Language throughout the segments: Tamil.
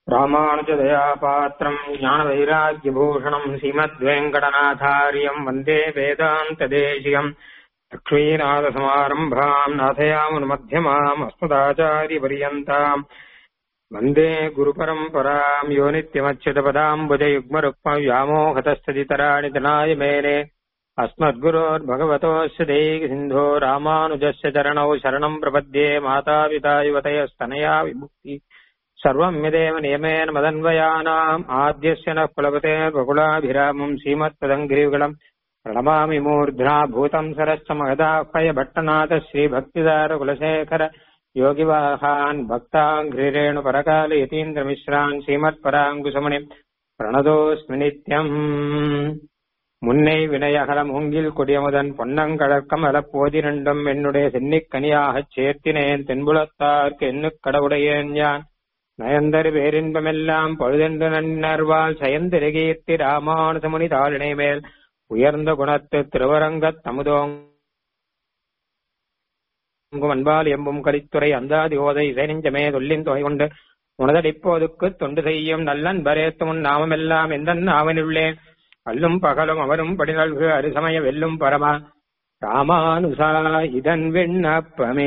ராமானுஜதயா பாத்திரம் ஞானவைராக்கியபூஷணம் ஸ்ரீமத்வேங்கடநாதாரியம் வந்தே வேதாந்ததேசியம் லக்ஷ்மீநாதசமாரம்பாம் நாதயாமுனுமத்தியமாம் அஸ்மதாச்சாரியபரியந்தாம் வந்தே குருபரம்பராம் யோ நித்யமच्युतपदाम्बुजयुग्मरुक्मव्यामोहतस्तदितराणि तनाय मेने अस्मद्गुरोर्भगवतोऽस्य दैकसिन्धो रामानुजस्य चरणौ शरणम् प्रपद्ये मातापिता युवतयस्तनया विमुक्ति सर्वम् यदेव नियमेन मदन्वयानाम् आद्यस्य नः कुलपतेर्वकुलाभिरामम् श्रीमत्पदङ्गिरियुगलम् प्रणमामि मूर्ध्ना भूतम् सरश्च महदाह्वय भट्टनाथ श्रीभक्तिदारकुलशेखर योगिवाहान् भक्ताङ्घ्रिरेणु परकाल यतीन्द्रमिश्रान् श्रीमत्पराङ्कुशमणिम् प्रणतोऽस्मि नित्यम् முன்னை வினையகல மூங்கில் கொடியமுதன் பொன்னங்கடற்கமல போதிரண்டும் என்னுடைய சென்னிக்கனியாகச் சேர்த்தினேன் தென்புலத்தார்க்கு எண்ணுக் கடவுடையேன் யான் நயந்தரு பேரின்பமெல்லாம் பழுதென்று நன்னர்வால் சயந்திரகீர்த்தி ராமானுசமுனி தாளினை மேல் உயர்ந்த குணத்து திருவரங்கத் தமுதோங்கும் அன்பால் எம்பும் கலித்துறை அந்தாதி ஓதை இசைநெஞ்சமே தொல்லின் தொகை கொண்டு உனதடிப்போதுக்கு தொண்டு செய்யும் நல்லன் பரேத்துமுன் நாமமெல்லாம் எந்த நாவனுள்ளேன் அல்லும் பகலும் அவரும் படிநல்கு அரிசமய வெல்லும் பரமா ராமானுசா இதன் விண்ணப்பமே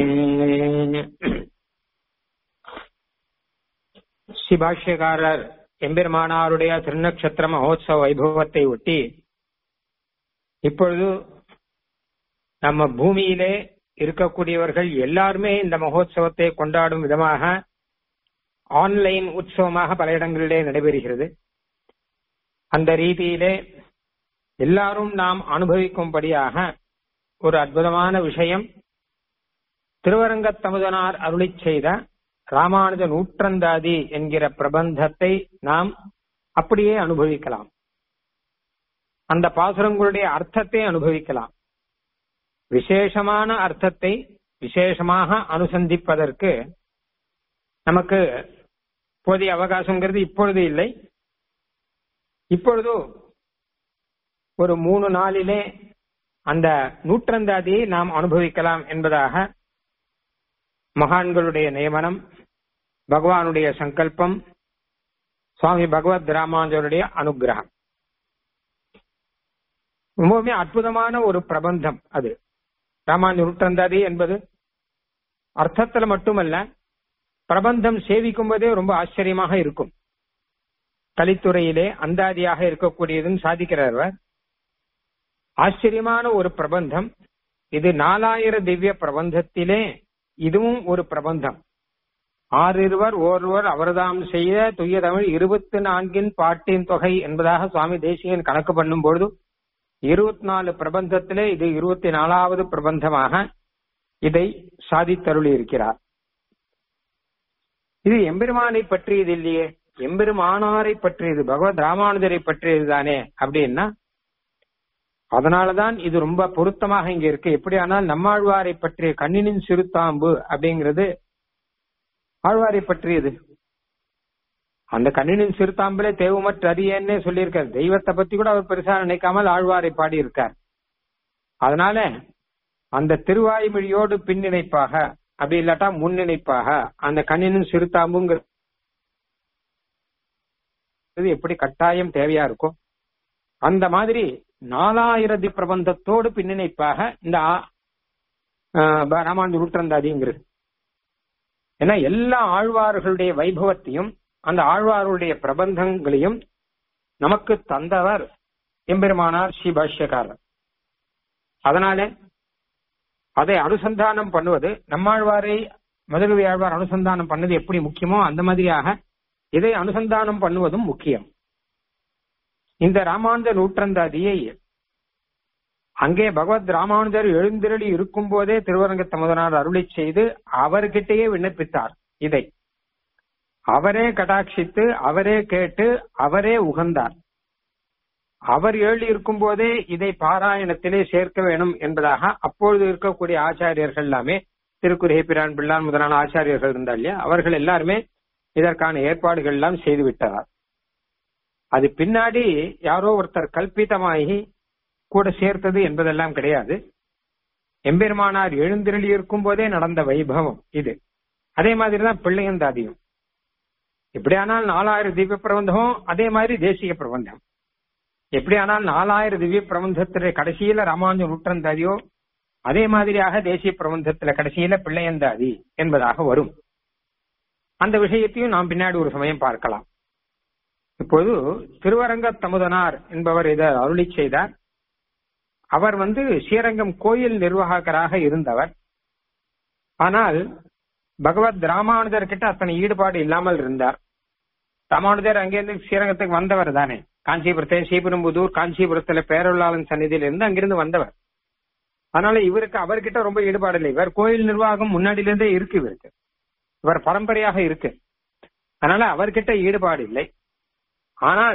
சிபாஷ்யக்காரர் எம்பெருமானாருடைய திருநக்ஷத்திர மகோத்சவ வைபவத்தை ஒட்டி இப்பொழுது நம்ம பூமியிலே இருக்கக்கூடியவர்கள் எல்லாருமே இந்த மகோத்சவத்தை கொண்டாடும் விதமாக ஆன்லைன் உற்சவமாக பல இடங்களிலே நடைபெறுகிறது அந்த ரீதியிலே எல்லாரும் நாம் அனுபவிக்கும்படியாக ஒரு அற்புதமான விஷயம் திருவரங்கத் தமுதனார் அருளி செய்த ராமானுஜ நூற்றந்தாதி என்கிற பிரபந்தத்தை நாம் அப்படியே அனுபவிக்கலாம் அந்த பாசுரங்களுடைய அர்த்தத்தை அனுபவிக்கலாம் விசேஷமான அர்த்தத்தை விசேஷமாக அனுசந்திப்பதற்கு நமக்கு போதிய அவகாசங்கிறது இப்பொழுது இல்லை இப்பொழுது ஒரு மூணு நாளிலே அந்த நூற்றந்தாதியை நாம் அனுபவிக்கலாம் என்பதாக மகான்களுடைய நியமனம் பகவானுடைய சங்கல்பம் சுவாமி பகவத் ராமானுஜருடைய அனுகிரகம் ரொம்பவுமே அற்புதமான ஒரு பிரபந்தம் அது ராமானுஜ நூற்றந்தாதி என்பது அர்த்தத்துல மட்டுமல்ல பிரபந்தம் சேவிக்கும் போதே ரொம்ப ஆச்சரியமாக இருக்கும் கலித்துறையிலே அந்தாதியாக இருக்கக்கூடியதுன்னு சாதிக்கிறார் ஆச்சரியமான ஒரு பிரபந்தம் இது நாலாயிர திவ்ய பிரபந்தத்திலே இதுவும் ஒரு பிரபந்தம் ஆறிருவர் ஓர்வர் அவர்தாம் செய்த துய்ய தமிழ் இருபத்தி நான்கின் பாட்டின் தொகை என்பதாக சுவாமி தேசியன் கணக்கு பண்ணும் பொழுது இருபத்தி நாலு பிரபந்தத்திலே இது இருபத்தி நாலாவது பிரபந்தமாக இதை சாதித்தருளி இருக்கிறார் இது எம்பெருமானை பற்றியது இல்லையே எம்பெருமானாரை பற்றியது பகவத் ராமானுஜரை பற்றியது தானே அப்படின்னா அதனாலதான் இது ரொம்ப பொருத்தமாக இங்க இருக்கு எப்படி ஆனால் நம்மாழ்வாரை பற்றிய கண்ணினின் சிறுத்தாம்பு அப்படிங்கிறது ஆழ்வாரை பற்றியது அந்த கண்ணினின் சிறுத்தாம்பிலே தேவமற்ற அறியன்னே சொல்லியிருக்கார் தெய்வத்தை பத்தி கூட அவர் பெருசா நினைக்காமல் ஆழ்வாரை பாடியிருக்கார் அதனால அந்த திருவாய்மொழியோடு பின்னிணைப்பாக அப்படி இல்லாட்டா முன்னிணைப்பாக அந்த கண்ணினின் சிறுத்தாம்புங்கிறது எப்படி கட்டாயம் தேவையா இருக்கும் அந்த மாதிரி நாலாயிரத்தி பிரபந்தத்தோடு பின்னிணைப்பாக இந்த ராமானுஜ நூற்றந்தாதிங்கிறது ஏன்னா எல்லா ஆழ்வார்களுடைய வைபவத்தையும் அந்த ஆழ்வார்களுடைய பிரபந்தங்களையும் நமக்கு தந்தவர் எம்பெருமானார் ஸ்ரீ பாஷ்யக்காரர் அதனால அதை அனுசந்தானம் பண்ணுவது நம்மாழ்வாரை முதல்வி ஆழ்வார் அனுசந்தானம் பண்ணது எப்படி முக்கியமோ அந்த மாதிரியாக இதை அனுசந்தானம் பண்ணுவதும் முக்கியம் இந்த ராமானுஜ நூற்றந்தாதியை அங்கே பகவத் ராமானுஜர் எழுந்திரளி இருக்கும் போதே திருவரங்க தமுதனார் அருளி செய்து அவர்கிட்டயே விண்ணப்பித்தார் இதை அவரே கடாட்சித்து அவரே கேட்டு அவரே உகந்தார் அவர் எழுதி இருக்கும் போதே இதை பாராயணத்திலே சேர்க்க வேணும் என்பதாக அப்பொழுது இருக்கக்கூடிய ஆச்சாரியர்கள் எல்லாமே திருக்குறை பிரான் பிள்ளான் முதலான ஆச்சாரியர்கள் இருந்தார் இல்லையா அவர்கள் எல்லாருமே இதற்கான ஏற்பாடுகள் எல்லாம் செய்து விட்டார் அது பின்னாடி யாரோ ஒருத்தர் கல்பிதமாகி கூட சேர்த்தது என்பதெல்லாம் கிடையாது எம்பெருமானார் எழுந்திரளி இருக்கும் போதே நடந்த வைபவம் இது அதே மாதிரிதான் பிள்ளையந்தாதியும் எப்படியானால் நாலாயிரம் திவ்ய பிரபந்தமும் அதே மாதிரி தேசிய பிரபந்தம் எப்படியானால் நாலாயிரம் திவ்ய பிரபந்தத்துல கடைசியில ராமானுஜ நூற்றந்தாதியோ அதே மாதிரியாக தேசிய பிரபந்தத்துல கடைசியில பிள்ளையந்தாதி என்பதாக வரும் அந்த விஷயத்தையும் நாம் பின்னாடி ஒரு சமயம் பார்க்கலாம் இப்போது திருவரங்க தமுதனார் என்பவர் இதை அருளி செய்தார் அவர் வந்து ஸ்ரீரங்கம் கோயில் நிர்வாகராக இருந்தவர் ஆனால் பகவத் ராமானுஜர் கிட்ட அத்தனை ஈடுபாடு இல்லாமல் இருந்தார் ராமானுஜர் அங்கிருந்து ஸ்ரீரங்கத்துக்கு வந்தவர் தானே காஞ்சிபுரத்தை ஸ்ரீபெரும்புதூர் காஞ்சிபுரத்துல பேரொள்ளாளன் சன்னிதியில இருந்து அங்கிருந்து வந்தவர் அதனால இவருக்கு அவர்கிட்ட ரொம்ப ஈடுபாடு இல்லை இவர் கோயில் நிர்வாகம் முன்னாடில இருந்தே இருக்கு இவருக்கு இவர் பரம்பரையாக இருக்கு அதனால அவர்கிட்ட ஈடுபாடு இல்லை ஆனால்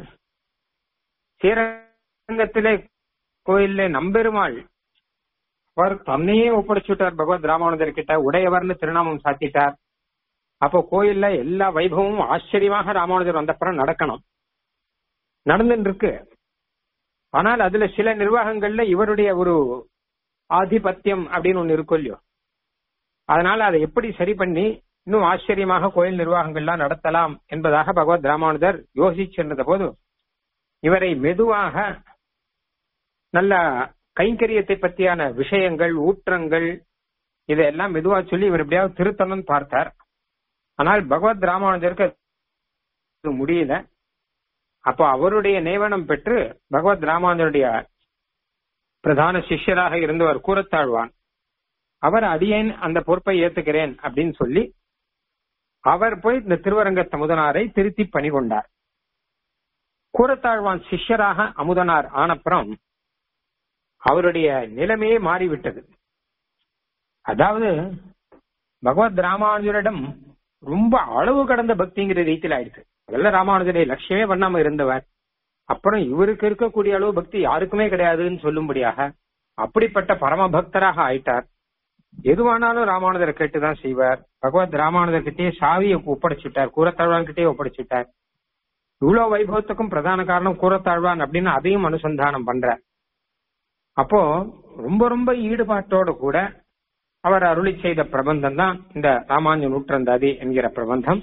ஸ்ரீரங்கத்திலே கோயில்ல நம்பெருமாள் அவர் தன்னையே ஒப்படைச்சுட்டார் பகவத் ராமானுஜர் கிட்ட உடையவர்னு திருநாமம் சாத்திட்டார் அப்போ கோயில்ல எல்லா வைபவமும் ஆச்சரியமாக ராமானுஜர் வந்தப்புறம் நடக்கணும் நடந்துட்டு இருக்கு ஆனால் அதுல சில நிர்வாகங்கள்ல இவருடைய ஒரு ஆதிபத்தியம் அப்படின்னு ஒண்ணு இருக்கும் இல்லையோ அதனால அதை எப்படி சரி பண்ணி இன்னும் ஆச்சரியமாக கோயில் நிர்வாகங்கள்லாம் நடத்தலாம் என்பதாக பகவத் ராமானுஜர் யோசிச்சிருந்த போது இவரை மெதுவாக நல்ல கைங்கரியத்தை பற்றியான விஷயங்கள் ஊற்றங்கள் இதெல்லாம் மெதுவா சொல்லி இவர் எப்படியாவது திருத்தணும்னு பார்த்தார் ஆனால் பகவத் ராமானுஜருக்கு அது முடியல அப்போ அவருடைய நியமனம் பெற்று பகவத் ராமானுஜருடைய பிரதான சிஷ்யராக இருந்தவர் கூறத்தாழ்வான் அவர் அடியேன் அந்த பொறுப்பை ஏத்துக்கிறேன் அப்படின்னு சொல்லி அவர் போய் இந்த திருவரங்க தமுதனாரை திருத்தி பணி கொண்டார் கூறத்தாழ்வான் சிஷ்யராக அமுதனார் ஆனப்புறம் அவருடைய நிலைமையே மாறிவிட்டது அதாவது பகவத் ராமானுஜரிடம் ரொம்ப அளவு கடந்த பக்திங்கிற ரீதியில் ஆயிடுச்சு அதெல்லாம் ராமானுஜரை லட்சியமே பண்ணாம இருந்தவர் அப்புறம் இவருக்கு இருக்கக்கூடிய அளவு பக்தி யாருக்குமே கிடையாதுன்னு சொல்லும்படியாக அப்படிப்பட்ட பரம பக்தராக ஆயிட்டார் எதுவானாலும் ராமானுஜரை கேட்டுதான் செய்வார் பகவத் ராமானுஜர் கிட்டே சாவியை ஒப்படைச்சுட்டார் கூறத்தாழ்வான் கிட்டே ஒப்படைச்சுட்டார் இவ்வளவு வைபவத்துக்கும் பிரதான காரணம் கூறத்தாழ்வான் அப்படின்னு அதையும் அனுசந்தானம் பண்ற அப்போ ரொம்ப ரொம்ப ஈடுபாட்டோடு கூட அவர் அருளி செய்த பிரபந்தம் தான் இந்த ராமானுஜ நூற்றந்தாதி என்கிற பிரபந்தம்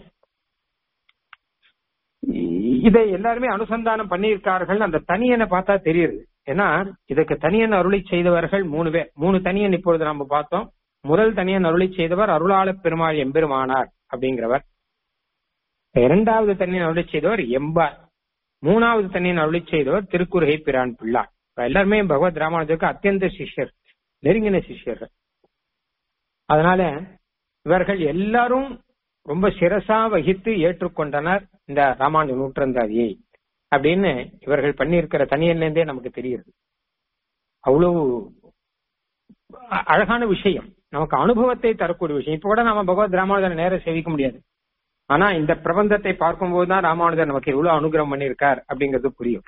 இதை எல்லாருமே அனுசந்தானம் பண்ணியிருக்கார்கள் அந்த தனியனை பார்த்தா தெரியுது ஏன்னா இதுக்கு தனியன் அருளி செய்தவர்கள் மூணு பேர் மூணு தனியன் இப்பொழுது நம்ம பார்த்தோம் முதல் தனியன் அருளி செய்தவர் அருளாள பெருமாள் எம்பெருமானார் அப்படிங்கிறவர் இரண்டாவது தனியன் அருளி செய்தவர் எம்பார் மூணாவது தனியன் அருளி செய்தவர் திருக்குறுகை பிரான் பிள்ளார் எல்லாருமே பகவத் ராமானுஜருக்கு அத்தியந்த சிஷ்யர் நெருங்கின சிஷ்யர்கள் அதனால இவர்கள் எல்லாரும் ரொம்ப சிரசா வகித்து ஏற்றுக்கொண்டனர் இந்த ராமானுஜ நூற்றந்தாதியை அப்படின்னு இவர்கள் பண்ணியிருக்கிற தனியன்லேருந்தே நமக்கு தெரியுது அவ்வளவு அழகான விஷயம் நமக்கு அனுபவத்தை தரக்கூடிய விஷயம் இப்ப கூட நாம பகவத் ராமானுஜனை நேரம் சேவிக்க முடியாது ஆனா இந்த பிரபந்தத்தை பார்க்கும்போது தான் ராமானுஜர் நமக்கு எவ்வளவு அனுகிரகம் பண்ணியிருக்கார் அப்படிங்கிறது புரியும்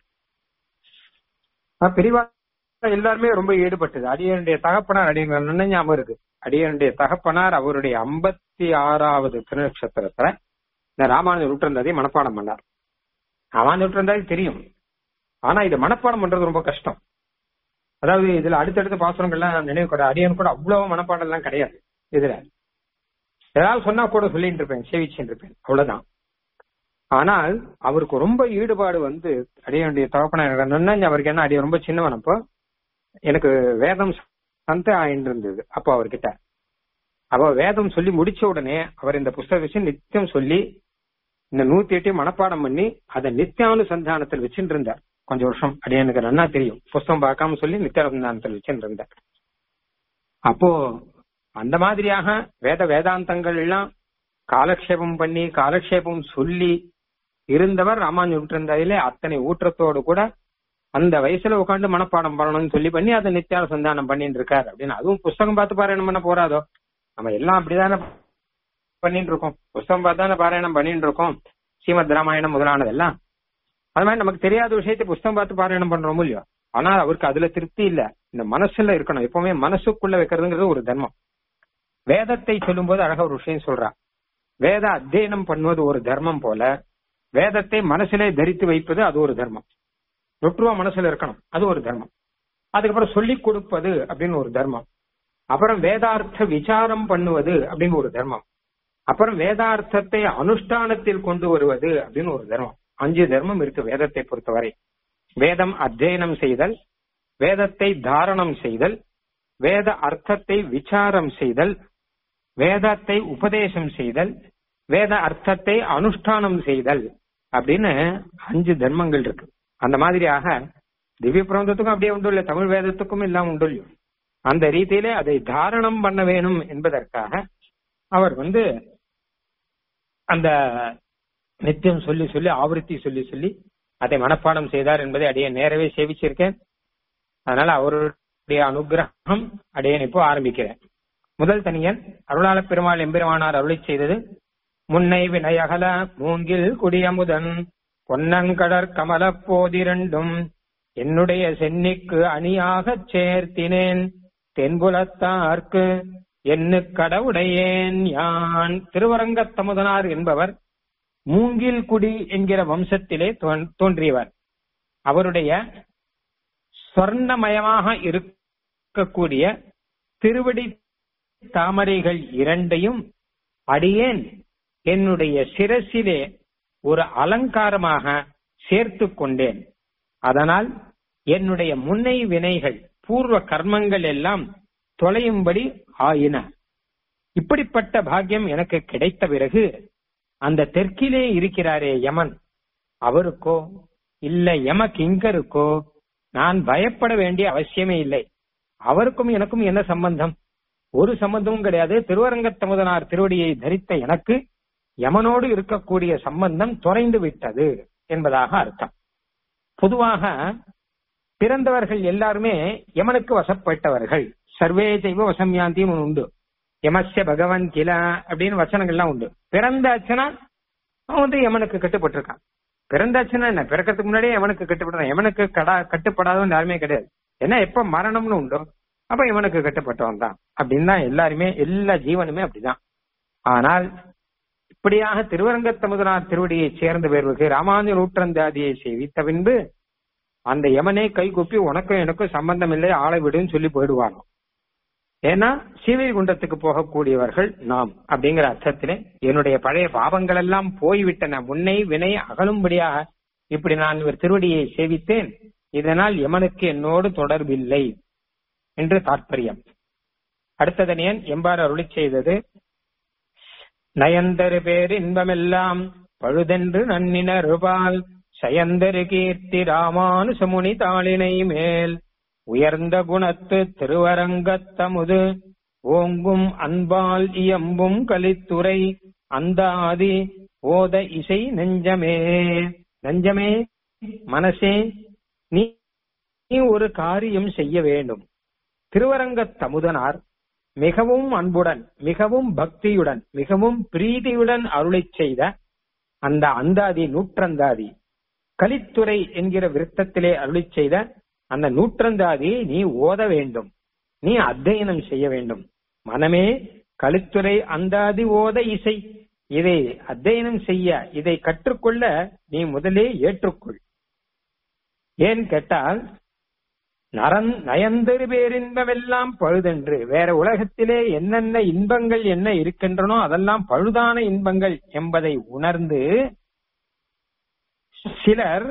பெரியவா எல்லாருமே ரொம்ப ஈடுபட்டது அடியனுடைய தகப்பனார் அடியன் நல்ல ஞாபகம் இருக்கு அடியனுடைய தகப்பனார் அவருடைய ஐம்பத்தி ஆறாவது திருநட்சத்திரத்துல இந்த ராமானுஜ நூற்றந்தாதி மனப்பாடம் பண்ணார் ராமானுஜ நூற்றந்தாதி தெரியும் ஆனா இது மனப்பாடம் பண்றது ரொம்ப கஷ்டம் அதாவது இதுல அடுத்தடுத்த பாசுரங்கள்லாம் நினைவு கூட அடியன் கூட அவ்வளவு மனப்பாடம் எல்லாம் கிடையாது இதுல ஏதாவது சொன்னா கூட சொல்லிட்டு இருப்பேன் சேவிச்சுட்டு இருப்பேன் அவ்வளவுதான் ஆனால் அவருக்கு ரொம்ப ஈடுபாடு வந்து அடியனுடைய தகப்பனார் நன்னஞ்சு அவருக்கு என்ன அடிய ரொம்ப சின்னவன் அப்போ எனக்கு வேதம் சந்த ஆயின்னு இருந்தது அப்போ அவர்கிட்ட அப்போ வேதம் சொல்லி முடிச்ச உடனே அவர் இந்த புஸ்தக வச்சு நித்தியம் சொல்லி இந்த நூத்தி எட்டையும் மனப்பாடம் பண்ணி அதை நித்தியானுசந்தானத்தில் வச்சுட்டு இருந்தார் கொஞ்சம் வருஷம் அடியே எனக்கு நன்னா தெரியும் புஸ்தகம் பார்க்காம சொல்லி நித்தியானுசந்தானத்தில் வச்சுட்டு இருந்தார் அப்போ அந்த மாதிரியாக வேத வேதாந்தங்கள் எல்லாம் காலக்ஷேபம் பண்ணி காலக்ஷேபம் சொல்லி இருந்தவர் ராமானுஜ ஊற்றந்தாயிலே அத்தனை ஊற்றத்தோடு கூட அந்த வயசுல உட்காந்து மனப்பாடம் பண்ணணும்னு சொல்லி பண்ணி அதை நித்தியால சந்தானம் பண்ணிட்டு இருக்காரு அப்படின்னு அதுவும் புஸ்தகம் பார்த்து பாராயணம் பண்ண போறாதோ நம்ம எல்லாம் அப்படிதானே பண்ணிட்டு இருக்கோம் புஸ்தகம் பார்த்து தானே பாராயணம் பண்ணிட்டு இருக்கோம் ஸ்ரீமத் ராமாயணம் முதலானதெல்லாம் அது மாதிரி நமக்கு தெரியாத விஷயத்தை புஸ்தகம் பார்த்து பாராயணம் பண்றோமோ இல்லையோ ஆனா அவருக்கு அதுல திருப்தி இல்ல இந்த மனசுல இருக்கணும் எப்பவுமே மனசுக்குள்ள வைக்கிறதுங்கிறது ஒரு தர்மம் வேதத்தை சொல்லும் போது அழகா ஒரு விஷயம் சொல்றா வேத அத்தியனம் பண்ணுவது ஒரு தர்மம் போல வேதத்தை மனசிலே தரித்து வைப்பது அது ஒரு தர்மம் நொற்றுவா மனசுல இருக்கணும் அது ஒரு தர்மம் அதுக்கப்புறம் சொல்லிக் கொடுப்பது அப்படின்னு ஒரு தர்மம் அப்புறம் வேதார்த்த விசாரம் பண்ணுவது அப்படின்னு ஒரு தர்மம் அப்புறம் வேதார்த்தத்தை அனுஷ்டானத்தில் கொண்டு வருவது அப்படின்னு ஒரு தர்மம் அஞ்சு தர்மம் இருக்கு வேதத்தை பொறுத்தவரை வேதம் அத்தியனம் செய்தல் வேதத்தை தாரணம் செய்தல் வேத அர்த்தத்தை விசாரம் செய்தல் வேதத்தை உபதேசம் செய்தல் வேத அர்த்தத்தை அனுஷ்டானம் செய்தல் அப்படின்னு அஞ்சு தர்மங்கள் இருக்கு அந்த மாதிரியாக திவ்ய பிரபந்தத்துக்கும் அப்படியே உண்டு இல்ல தமிழ் வேதத்துக்கும் எல்லாம் உண்டு இல்லையோ அந்த ரீதியிலே அதை தாரணம் பண்ண வேணும் என்பதற்காக அவர் வந்து அந்த நித்தியம் சொல்லி சொல்லி ஆவருத்தி சொல்லி சொல்லி அதை மனப்பாடம் செய்தார் என்பதை அடைய நேரவே சேவிச்சிருக்கேன் அதனால அவருடைய அனுகிரகம் அடையன் இப்போ ஆரம்பிக்கிறேன் முதல் தனியன் அருளாள பெருமாள் எம்பெருமானார் அருளை செய்தது முன்னை வினையகல மூங்கில் குடியமுதன் பொன்னங்கடற் கமல போதிரண்டும் என்னுடைய சென்னிக்கு அணியாகச் சேர்த்தினேன் தென்புலத்தார்க்கு என்னு கடவுடையேன் யான் திருவரங்கத்தமுதனார் என்பவர் மூங்கில் குடி என்கிற வம்சத்திலே தோன்றியவர் அவருடைய சொர்ணமயமாக இருக்கக்கூடிய திருவடி தாமரைகள் இரண்டையும் அடியேன் என்னுடைய சிரசிலே ஒரு அலங்காரமாக சேர்த்து கொண்டேன் அதனால் என்னுடைய முன்னை வினைகள் பூர்வ கர்மங்கள் எல்லாம் தொலையும்படி ஆயின இப்படிப்பட்ட பாக்கியம் எனக்கு கிடைத்த பிறகு அந்த தெற்கிலே இருக்கிறாரே யமன் அவருக்கோ இல்ல யம கிங்கருக்கோ நான் பயப்பட வேண்டிய அவசியமே இல்லை அவருக்கும் எனக்கும் என்ன சம்பந்தம் ஒரு சம்பந்தமும் கிடையாது திருவரங்கத்தமுதனார் திருவடியை தரித்த எனக்கு யமனோடு இருக்கக்கூடிய சம்பந்தம் தொலைந்து விட்டது என்பதாக அர்த்தம் பொதுவாக பிறந்தவர்கள் எல்லாருமே யமனுக்கு வசப்பட்டவர்கள் சர்வே செய்வ வசம்யாந்தியும் உண்டு யமஸ்ய பகவன் கில அப்படின்னு வச்சனங்கள்லாம் உண்டு பிறந்தாச்சுன்னா அவன் வந்து யமனுக்கு கட்டுப்பட்டிருக்கான் பிறந்தாச்சுன்னா என்ன பிறக்கிறதுக்கு முன்னாடியே யமனுக்கு கட்டுப்பட்டான் யமனுக்கு கடா கட்டுப்படாதவன் யாருமே கிடையாது ஏன்னா எப்ப மரணம்னு உண்டோ அப்ப இவனுக்கு கட்டுப்பட்டவன் தான் அப்படின்னு தான் எல்லாருமே எல்லா ஜீவனுமே அப்படிதான் ஆனால் இப்படியாக திருவரங்கத்தமுதனார் திருவடியை சேர்ந்த பேர்களுக்கு ராமானுஜ நூற்றந்தாதியை சேவித்த பின்பு அந்த யமனே கை கூப்பி உனக்கும் எனக்கும் சம்பந்தம் இல்லை ஆளை விடுன்னு சொல்லி போயிடுவானோ ஏன்னா சீவை குண்டத்துக்கு போகக்கூடியவர்கள் நாம் அப்படிங்கிற அர்த்தத்திலே என்னுடைய பழைய பாவங்கள் எல்லாம் போய்விட்டன முன்னை வினை அகலும்படியாக இப்படி நான் இவர் திருவடியை சேவித்தேன் இதனால் யமனுக்கு என்னோடு தொடர்பில்லை என்று தாற்பயம் அடுத்ததனியன் எம்பாறு அருளி செய்தது நயந்தரு பேர் இன்பமெல்லாம் பழுதென்று நன்னினருபால் சயந்தரு கீர்த்தி ராமானுசமுனி தாளினை மேல் உயர்ந்த குணத்து திருவரங்கத்தமுது ஓங்கும் அன்பால் இயம்பும் கலித்துறை அந்தாதி ஓத இசை நெஞ்சமே நெஞ்சமே மனசே நீ நீ ஒரு காரியம் செய்ய வேண்டும் திருவரங்கத் தமுதனார் மிகவும் அன்புடன் மிகவும் பக்தியுடன் மிகவும் பிரீதியுடன் அருளை செய்த அந்த அந்தாதி நூற்றந்தாதி கலித்துறை என்கிற விருத்தத்திலே அருளி செய்த அந்த நூற்றந்தாதியை நீ ஓத வேண்டும் நீ அத்தியனம் செய்ய வேண்டும் மனமே கலித்துறை அந்தாதி ஓத இசை இதை அத்தியனம் செய்ய இதை கற்றுக்கொள்ள நீ முதலே ஏற்றுக்கொள் ஏன் கேட்டால் நரன் நயந்தரு பேரின்பமெல்லாம் பழுதென்று வேற உலகத்திலே என்னென்ன இன்பங்கள் என்ன இருக்கின்றனோ அதெல்லாம் பழுதான இன்பங்கள் என்பதை உணர்ந்து சிலர்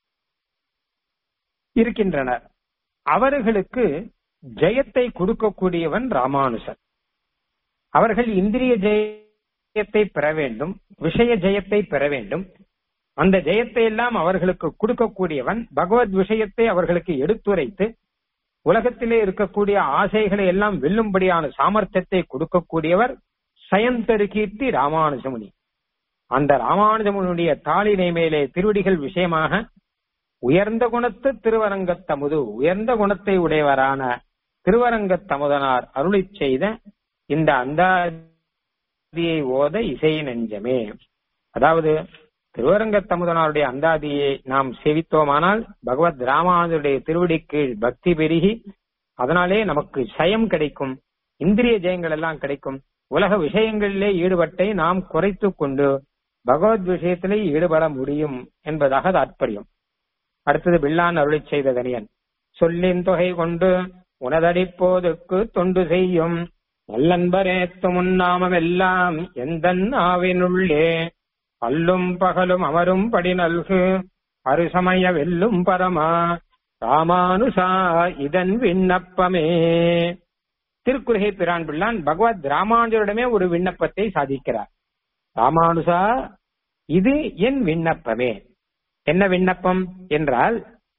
இருக்கின்றனர் அவர்களுக்கு ஜெயத்தை கொடுக்கக்கூடியவன் ராமானுசன் அவர்கள் இந்திரிய ஜெயத்தை பெற வேண்டும் விஷய ஜெயத்தை பெற வேண்டும் அந்த ஜெயத்தை எல்லாம் அவர்களுக்கு கொடுக்கக்கூடியவன் பகவத் விஷயத்தை அவர்களுக்கு எடுத்துரைத்து உலகத்திலே இருக்கக்கூடிய ஆசைகளை எல்லாம் வெல்லும்படியான சாமர்த்தியத்தை கொடுக்கக்கூடியவர் சயந்தரு கீர்த்தி ராமானுஜமுனி அந்த ராமானுஜமுனுடைய தாளினை மேலே திருவடிகள் விஷயமாக உயர்ந்த குணத்து திருவரங்கத்தமுது உயர்ந்த குணத்தை உடையவரான திருவரங்கத்தமுதனார் அருளி செய்த இந்த அந்தாதியை ஓத இசை நெஞ்சமே அதாவது திருவரங்கத்தமுதனாருடைய அந்தாதியை நாம் சேவித்தோமானால் பகவத் ராமானுடைய திருவடிக்கு பக்தி பெருகி அதனாலே நமக்கு ஜெயம் கிடைக்கும் இந்திரிய ஜெயங்கள் எல்லாம் கிடைக்கும் உலக விஷயங்களிலே ஈடுபட்டை நாம் குறைத்து கொண்டு பகவத் விஷயத்திலே ஈடுபட முடியும் என்பதாக தாற்பயம் அடுத்தது பிள்ளான் அருளி செய்த தனியன் சொல்லின் தொகை கொண்டு உனதடிப்போதுக்கு தொண்டு செய்யும் நல்லன்பரேத்து முன்னாமெல்லாம் எந்த ஆவினுள்ளே பல்லும் பகலும் அமரும் படி நல்கு அருசமய வெல்லும் பரமா ராமானுசா இதன் விண்ணப்பமே திருக்குறுகை பிரான் பிள்ளான் பகவத் ராமானுஜரிடமே ஒரு விண்ணப்பத்தை சாதிக்கிறார் ராமானுசா இது என் விண்ணப்பமே என்ன விண்ணப்பம் என்றால்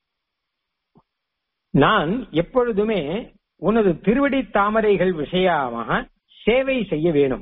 நான் எப்பொழுதுமே உனது திருவடி தாமரைகள் விஷயமாக சேவை செய்ய வேணும்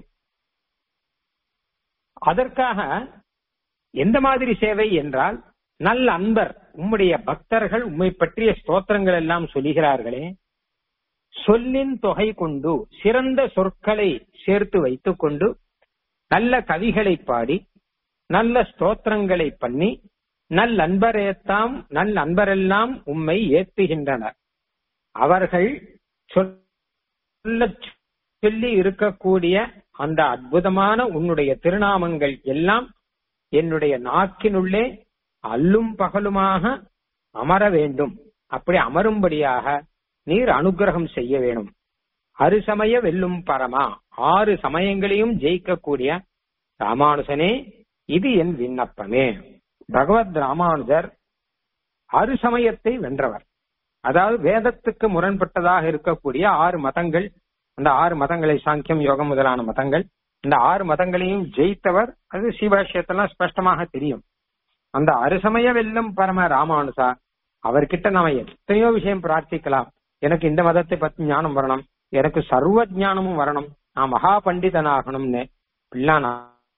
அதற்காக எந்த மாதிரி சேவை என்றால் நல்ல அன்பர் உம்முடைய பக்தர்கள் உம்மை பற்றிய ஸ்தோத்திரங்கள் எல்லாம் சொல்லுகிறார்களே சொல்லின் தொகை கொண்டு சிறந்த சொற்களை சேர்த்து வைத்துக் கொண்டு நல்ல கவிகளை பாடி நல்ல ஸ்தோத்திரங்களை பண்ணி நல் அன்பரையத்தாம் நல் அன்பரெல்லாம் உம்மை ஏத்துகின்றனர் அவர்கள் சொல்ல சொல்லி இருக்கக்கூடிய அந்த அற்புதமான உன்னுடைய திருநாமங்கள் எல்லாம் என்னுடைய நாக்கினுள்ளே அல்லும் பகலுமாக அமர வேண்டும் அப்படி அமரும்படியாக நீர் அனுகிரகம் செய்ய வேணும் அருசமய வெல்லும் பரமா ஆறு சமயங்களையும் ஜெயிக்கக்கூடிய ராமானுஜனே இது என் விண்ணப்பமே பகவத் ராமானுஜர் அருசமயத்தை வென்றவர் அதாவது வேதத்துக்கு முரண்பட்டதாக இருக்கக்கூடிய ஆறு மதங்கள் அந்த ஆறு மதங்களை சாங்கியம் யோகம் முதலான மதங்கள் இந்த ஆறு மதங்களையும் ஜெயித்தவர் அது சிவாஷியத்தெல்லாம் ஸ்பஷ்டமாக தெரியும் அந்த அருசமய வெல்லும் பரம ராமானுசா அவர்கிட்ட நாம எத்தனையோ விஷயம் பிரார்த்திக்கலாம் எனக்கு இந்த மதத்தை பத்தி ஞானம் வரணும் எனக்கு சர்வ ஞானமும் வரணும் நான் மகா பண்டிதனாகணும்னு பிள்ளானா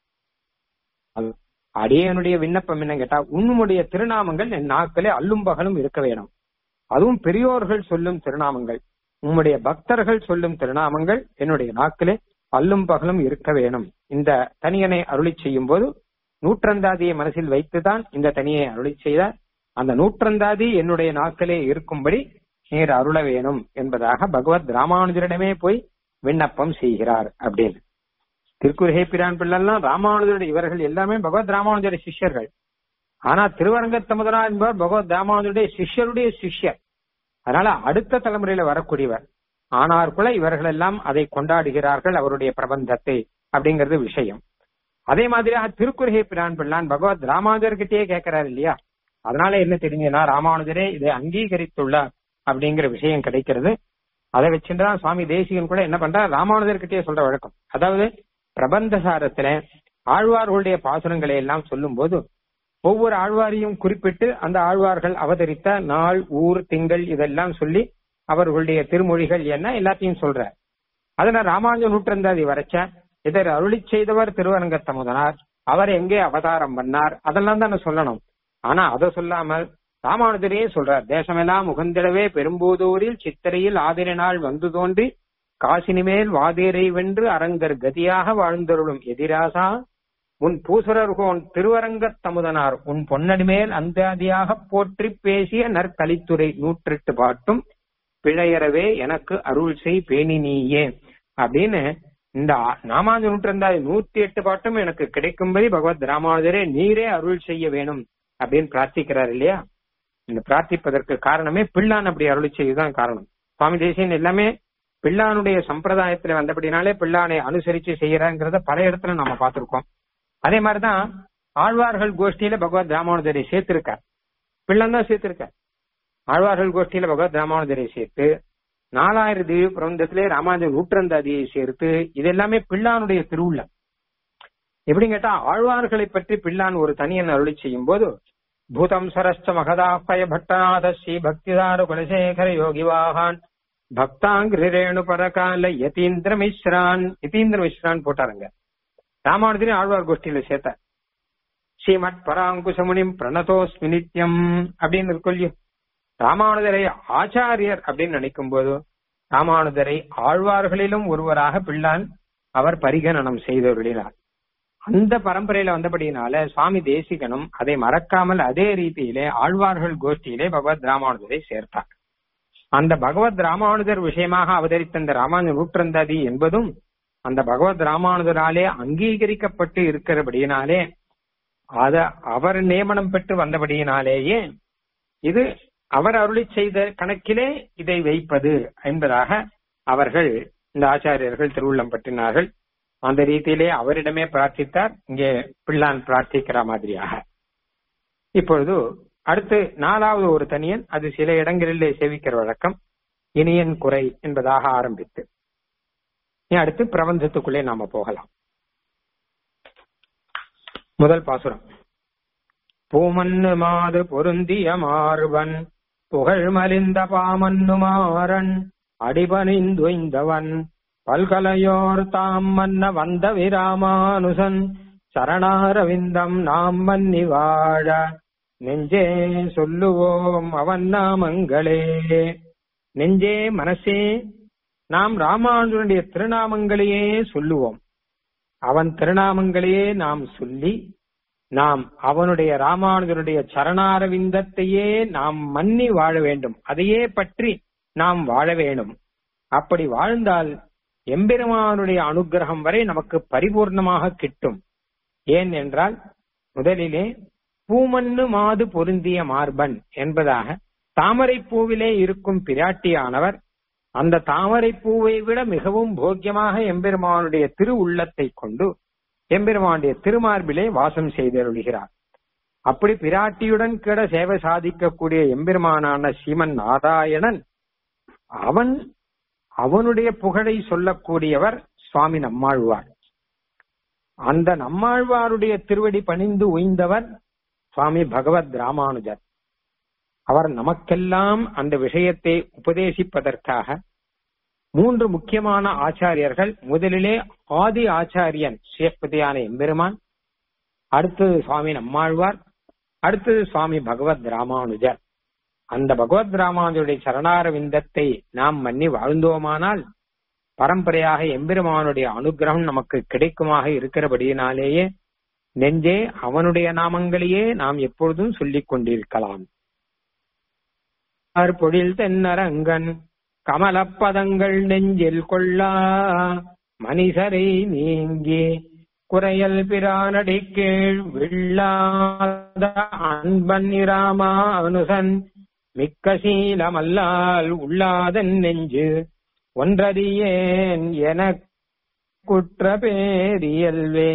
அடியனுடைய விண்ணப்பம் என்ன கேட்டா உன்னுடைய திருநாமங்கள் என் நாட்களே அல்லும் பகலும் இருக்க வேணும் அதுவும் பெரியோர்கள் சொல்லும் திருநாமங்கள் உம்முடைய பக்தர்கள் சொல்லும் திருநாமங்கள் என்னுடைய நாட்களே அல்லும் பகலும் இருக்க வேணும் இந்த தனியனை அருளி செய்யும் போது நூற்றந்தாதியை மனசில் வைத்துதான் இந்த தனியை அருளி செய்தார் அந்த நூற்றந்தாதி என்னுடைய நாட்களே இருக்கும்படி நீர் அருள வேணும் என்பதாக பகவத் ராமானுஜரிடமே போய் விண்ணப்பம் செய்கிறார் அப்படின்னு திருக்குறுகை பிரான் பிள்ளைலாம் ராமானுஜருடைய இவர்கள் எல்லாமே பகவத் ராமானுஜருடைய சிஷ்யர்கள் ஆனா திருவரங்கத்தமுதனா என்பவர் பகவத் ராமானுஜருடைய சிஷ்யருடைய சிஷ்யர் அதனால அடுத்த தலைமுறையில வரக்கூடியவர் ஆனார்குள்ள இவர்கள் எல்லாம் அதை கொண்டாடுகிறார்கள் அவருடைய பிரபந்தத்தை அப்படிங்கிறது விஷயம் அதே மாதிரியாக திருக்குறுகை பிரான் பிள்ளான் பகவத் ராமானுஜர்கிட்டயே கேட்கிறார் இல்லையா அதனால என்ன தெரிஞ்சதுன்னா ராமானுஜரே இதை அங்கீகரித்துள்ளார் அப்படிங்கிற விஷயம் கிடைக்கிறது அதை வச்சுட்டுதான் சுவாமி தேசிகன் கூட என்ன பண்றார் ராமானுஜர்கிட்டயே சொல்ற வழக்கம் அதாவது பிரபந்தசாரத்துல ஆழ்வார்களுடைய பாசுரங்களை எல்லாம் சொல்லும் போது ஒவ்வொரு ஆழ்வாரையும் குறிப்பிட்டு அந்த ஆழ்வார்கள் அவதரித்த நாள் ஊர் திங்கள் இதெல்லாம் சொல்லி அவர்களுடைய திருமொழிகள் என்ன எல்லாத்தையும் சொல்ற அதுல ராமானுஜ நூற்றந்தாதி வரைச்ச இதர் அருளி செய்தவர் திருவரங்கத்தமுதனார் அவர் எங்கே அவதாரம் பண்ணார் அதெல்லாம் தானே சொல்லணும் ஆனா அதை சொல்லாமல் ராமானுஜரே சொல்றார் தேசமெல்லாம் உகந்திடவே பெரும்பூதூரில் சித்திரையில் ஆதிரை நாள் வந்து தோன்றி காசினி மேல் வாதேரை வென்று அரங்கர் கதியாக வாழ்ந்தருளும் எதிராசா உன் பூசுரர்கோன் திருவரங்கத் தமுதனார் உன் பொன்னடி மேல் அந்தாதியாக போற்றி பேசிய நற்கலித்துறை நூற்றெட்டு பாட்டும் பிழையறவே எனக்கு அருள் செய் பேணி நீயே அப்படின்னு இந்த நாமாஞ்ச நூற்றந்தாதி நூத்தி எட்டு பாட்டும் எனக்கு கிடைக்கும்படி பகவத் ராமானுஜரே நீரே அருள் செய்ய வேணும் அப்படின்னு பிரார்த்திக்கிறார் இல்லையா இந்த பிரார்த்திப்பதற்கு காரணமே பிள்ளான் அப்படி அருளி செய்யுதான் காரணம் சுவாமி தேசியன் எல்லாமே பிள்ளானுடைய சம்பிரதாயத்துல வந்தபடினாலே பிள்ளானை அனுசரிச்சு செய்யறாங்கிறத பல இடத்துல நாம பார்த்திருக்கோம் அதே மாதிரிதான் ஆழ்வார்கள் கோஷ்டியில பகவத் ராமானுஜரை சேர்த்திருக்கார் பிள்ளான் தான் சேர்த்திருக்கார் ஆழ்வார்கள் கோஷ்டியில பகவத் ராமானுஜரை சேர்த்து நாலாயிரம் திவ்ய பிரபந்தத்திலே ராமானுஜர் நூற்றந்தாதியை சேர்த்து இது எல்லாமே பிள்ளானுடைய திருவுள்ளம் எப்படின்னு கேட்டா ஆழ்வார்களை பற்றி பிள்ளான் ஒரு தனியன் அருளி செய்யும் போது பூதம் சரஸ்த மகதாப்பய பட்டநாத ஸ்ரீ பக்திதார குலசேகர யோகிவாகான் பக்தாங்கிரேணு பரகால யதீந்திர மிஸ்ரான் யதீந்திர மிஸ்ரான் போட்டாருங்க ராமானுஜரையும் ஆழ்வார் கோஷ்டியில சேர்த்த ஸ்ரீமத் பராங்குசமுனிம் பிரணதோஸ்மி நித்யம் அப்படின்னு இருக்கும் இல்லையோ ராமானுஜரை ஆச்சாரியர் அப்படின்னு நினைக்கும் போது ராமானுஜரை ஆழ்வார்களிலும் ஒருவராக பிள்ளான் அவர் பரிகணனம் செய்தவர்களினார் அந்த பரம்பரையில வந்தபடியினால சுவாமி தேசிகனும் அதை மறக்காமல் அதே ரீதியிலே ஆழ்வார்கள் கோஷ்டியிலே பகவத் ராமானுஜரை சேர்த்தார் அந்த பகவத் ராமானுஜர் விஷயமாக அவதரித்த அந்த ராமானுஜ நூற்றந்தாதி என்பதும் அந்த பகவத் ராமானுஜராலே அங்கீகரிக்கப்பட்டு இருக்கிறபடியினாலே அத அவர் நியமனம் பெற்று வந்தபடியினாலேயே இது அவர் அருளி செய்த கணக்கிலே இதை வைப்பது என்பதாக அவர்கள் இந்த ஆச்சாரியர்கள் திருவுள்ளம் பற்றினார்கள் அந்த ரீதியிலே அவரிடமே பிரார்த்தித்தார் இங்கே பிள்ளான் பிரார்த்திக்கிற மாதிரியாக இப்பொழுது அடுத்து நாலாவது ஒரு தனியன் அது சில இடங்களிலே சேவிக்கிற வழக்கம் இனியன் குறை என்பதாக ஆரம்பித்து இனி அடுத்து பிரபந்தத்துக்குள்ளே நாம போகலாம் முதல் பாசுரம் பூமன்னு மாது பொருந்திய மார்பன் புகழ் மலிந்த பாமன்னு மாறன் அடிபணிந்துய்ந்தவன் பல்கலையோர் தாம் மன்ன வந்த விராமானுசன் சரணாரவிந்தம் நாம் மன்னி வாழ நெஞ்சே சொல்லுவோம் அவன் நாமங்களே நெஞ்சே மனசே நாம் ராமானுஜனுடைய திருநாமங்களையே சொல்லுவோம் அவன் திருநாமங்களையே நாம் சொல்லி நாம் அவனுடைய ராமானுஜனுடைய சரணாரவிந்தத்தையே நாம் மன்னி வாழ வேண்டும் அதையே பற்றி நாம் வாழ வேண்டும் அப்படி வாழ்ந்தால் எம்பெருமானுடைய அனுகிரகம் வரை நமக்கு பரிபூர்ணமாக கிட்டும் ஏன் என்றால் முதலிலே பூமண்ணு மாது பொருந்திய மார்பன் என்பதாக தாமரை பூவிலே இருக்கும் பிராட்டியானவர் அந்த தாமரை பூவை விட மிகவும் போக்கியமாக எம்பெருமானுடைய திரு உள்ளத்தை கொண்டு எம்பெருமானுடைய திருமார்பிலே வாசம் செய்தருளுகிறார் அப்படி பிராட்டியுடன் கிட சேவை சாதிக்கக்கூடிய எம்பெருமானான சீமன் நாராயணன் அவன் அவனுடைய புகழை சொல்லக்கூடியவர் சுவாமி நம்மாழ்வார் அந்த நம்மாழ்வாருடைய திருவடி பணிந்து உய்ந்தவர் சுவாமி பகவத் ராமானுஜர் அவர் நமக்கெல்லாம் அந்த விஷயத்தை உபதேசிப்பதற்காக மூன்று முக்கியமான ஆச்சாரியர்கள் முதலிலே ஆதி ஆச்சாரியன் சேப்பதியான எம்பெருமான் அடுத்தது சுவாமி நம்மாழ்வார் அடுத்தது சுவாமி பகவத் ராமானுஜர் அந்த பகவத் ராமானுஜருடைய சரணாரவிந்தத்தை நாம் மன்னி வாழ்ந்தோமானால் பரம்பரையாக எம்பெருமானுடைய அனுகிரகம் நமக்கு கிடைக்குமாக இருக்கிறபடியினாலேயே நெஞ்சே அவனுடைய நாமங்களையே நாம் எப்பொழுதும் சொல்லிக் கொண்டிருக்கலாம் பொழில் தென்னரங்கன் கமலப்பதங்கள் நெஞ்சில் கொள்ளா மனிதரை நீங்கி குறையல் பிரானடி கீழ் வில்லாத அன்பன் இராமா அனுசன் மிக்க சீலமல்லால் உள்ளாதன் நெஞ்சு ஒன்றறியேன் என குற்ற பேரியல்வே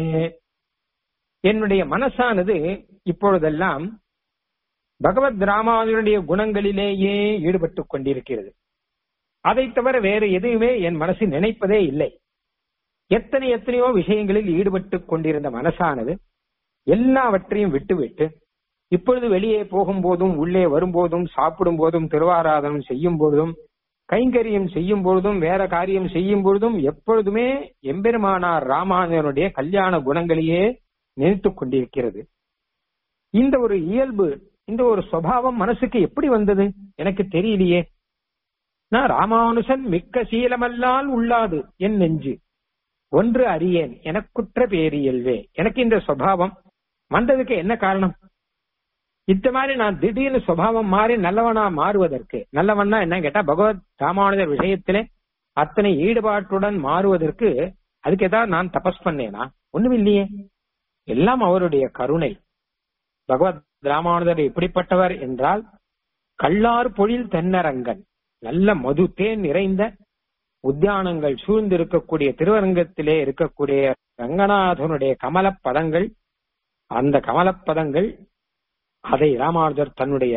என்னுடைய மனசானது இப்பொழுதெல்லாம் பகவத் ராமானுடைய குணங்களிலேயே ஈடுபட்டுக் கொண்டிருக்கிறது அதை தவிர வேற எதுவுமே என் மனசு நினைப்பதே இல்லை எத்தனை எத்தனையோ விஷயங்களில் ஈடுபட்டுக் கொண்டிருந்த மனசானது எல்லாவற்றையும் விட்டுவிட்டு இப்பொழுது வெளியே போகும்போதும் உள்ளே வரும்போதும் சாப்பிடும் போதும் திருவாராதனம் செய்யும் பொழுதும் கைங்கரியம் செய்யும் பொழுதும் வேற காரியம் செய்யும் பொழுதும் எப்பொழுதுமே எம்பெருமானார் ராமானுஜனுடைய கல்யாண குணங்களையே நினைத்துக் கொண்டிருக்கிறது இந்த ஒரு இயல்பு இந்த ஒரு சுவாவம் மனசுக்கு எப்படி வந்தது எனக்கு தெரியலையே நான் ராமானுசன் மிக்க சீலமல்லால் உள்ளாது என் நெஞ்சு ஒன்று அறியேன் எனக்குற்ற பேரியல்வே எனக்கு இந்த சுவாவம் வந்ததுக்கு என்ன காரணம் இந்த மாதிரி நான் திடீர்னு சுவாவம் மாறி நல்லவனா மாறுவதற்கு நல்லவன்னா என்ன கேட்டா பகவத் ராமானுஜர் விஷயத்திலே அத்தனை ஈடுபாட்டுடன் மாறுவதற்கு அதுக்கு ஏதாவது நான் தபஸ் பண்ணேனா ஒண்ணும் இல்லையே எல்லாம் அவருடைய கருணை பகவத் ராமானுஜர் எப்படிப்பட்டவர் என்றால் கல்லார் பொழில் தென்னரங்கன் நல்ல மது தேன் நிறைந்த உத்தியானங்கள் சூழ்ந்து இருக்கக்கூடிய திருவரங்கத்திலே இருக்கக்கூடிய ரங்கநாதனுடைய கமலப்பதங்கள் அந்த கமலப்பதங்கள் அதை ராமானுஜர் தன்னுடைய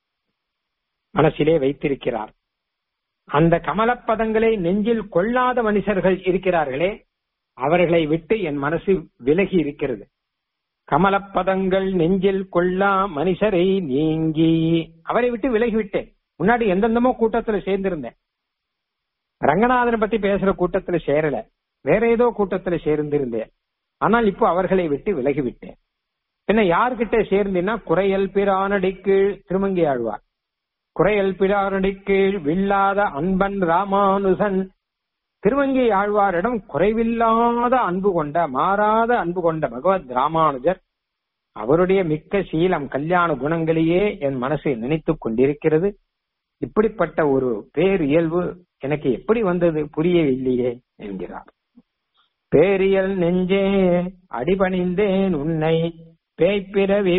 மனசிலே வைத்திருக்கிறார் அந்த கமலப்பதங்களை நெஞ்சில் கொள்ளாத மனுஷர்கள் இருக்கிறார்களே அவர்களை விட்டு என் மனசு விலகி இருக்கிறது கமலப்பதங்கள் நெஞ்சில் கொள்ளா மனுஷரை நீங்கி அவரை விட்டு விலகிவிட்டேன் முன்னாடி எந்தெந்தமோ கூட்டத்துல சேர்ந்திருந்தேன் ரங்கநாதனை பத்தி பேசுற கூட்டத்துல சேரல வேற ஏதோ கூட்டத்துல சேர்ந்திருந்தேன் ஆனால் இப்போ அவர்களை விட்டு விலகிவிட்டேன் என்ன யார்கிட்ட சேர்ந்தீங்கன்னா குறையல் பிரானடி கீழ் திருமங்கி ஆழ்வார் குறையல் பிரானடி கீழ் வில்லாத அன்பன் ராமானுசன் திருவங்கி ஆழ்வாரிடம் குறைவில்லாத அன்பு கொண்ட மாறாத அன்பு கொண்ட பகவத் ராமானுஜர் அவருடைய மிக்க சீலம் கல்யாண குணங்களையே என் மனசை நினைத்துக் கொண்டிருக்கிறது இப்படிப்பட்ட ஒரு பேர் இயல்பு எனக்கு எப்படி வந்தது புரியவில்லையே என்கிறார் பேரியல் நெஞ்சே அடிபணிந்தேன் உன்னை பேய்ப்பிறவி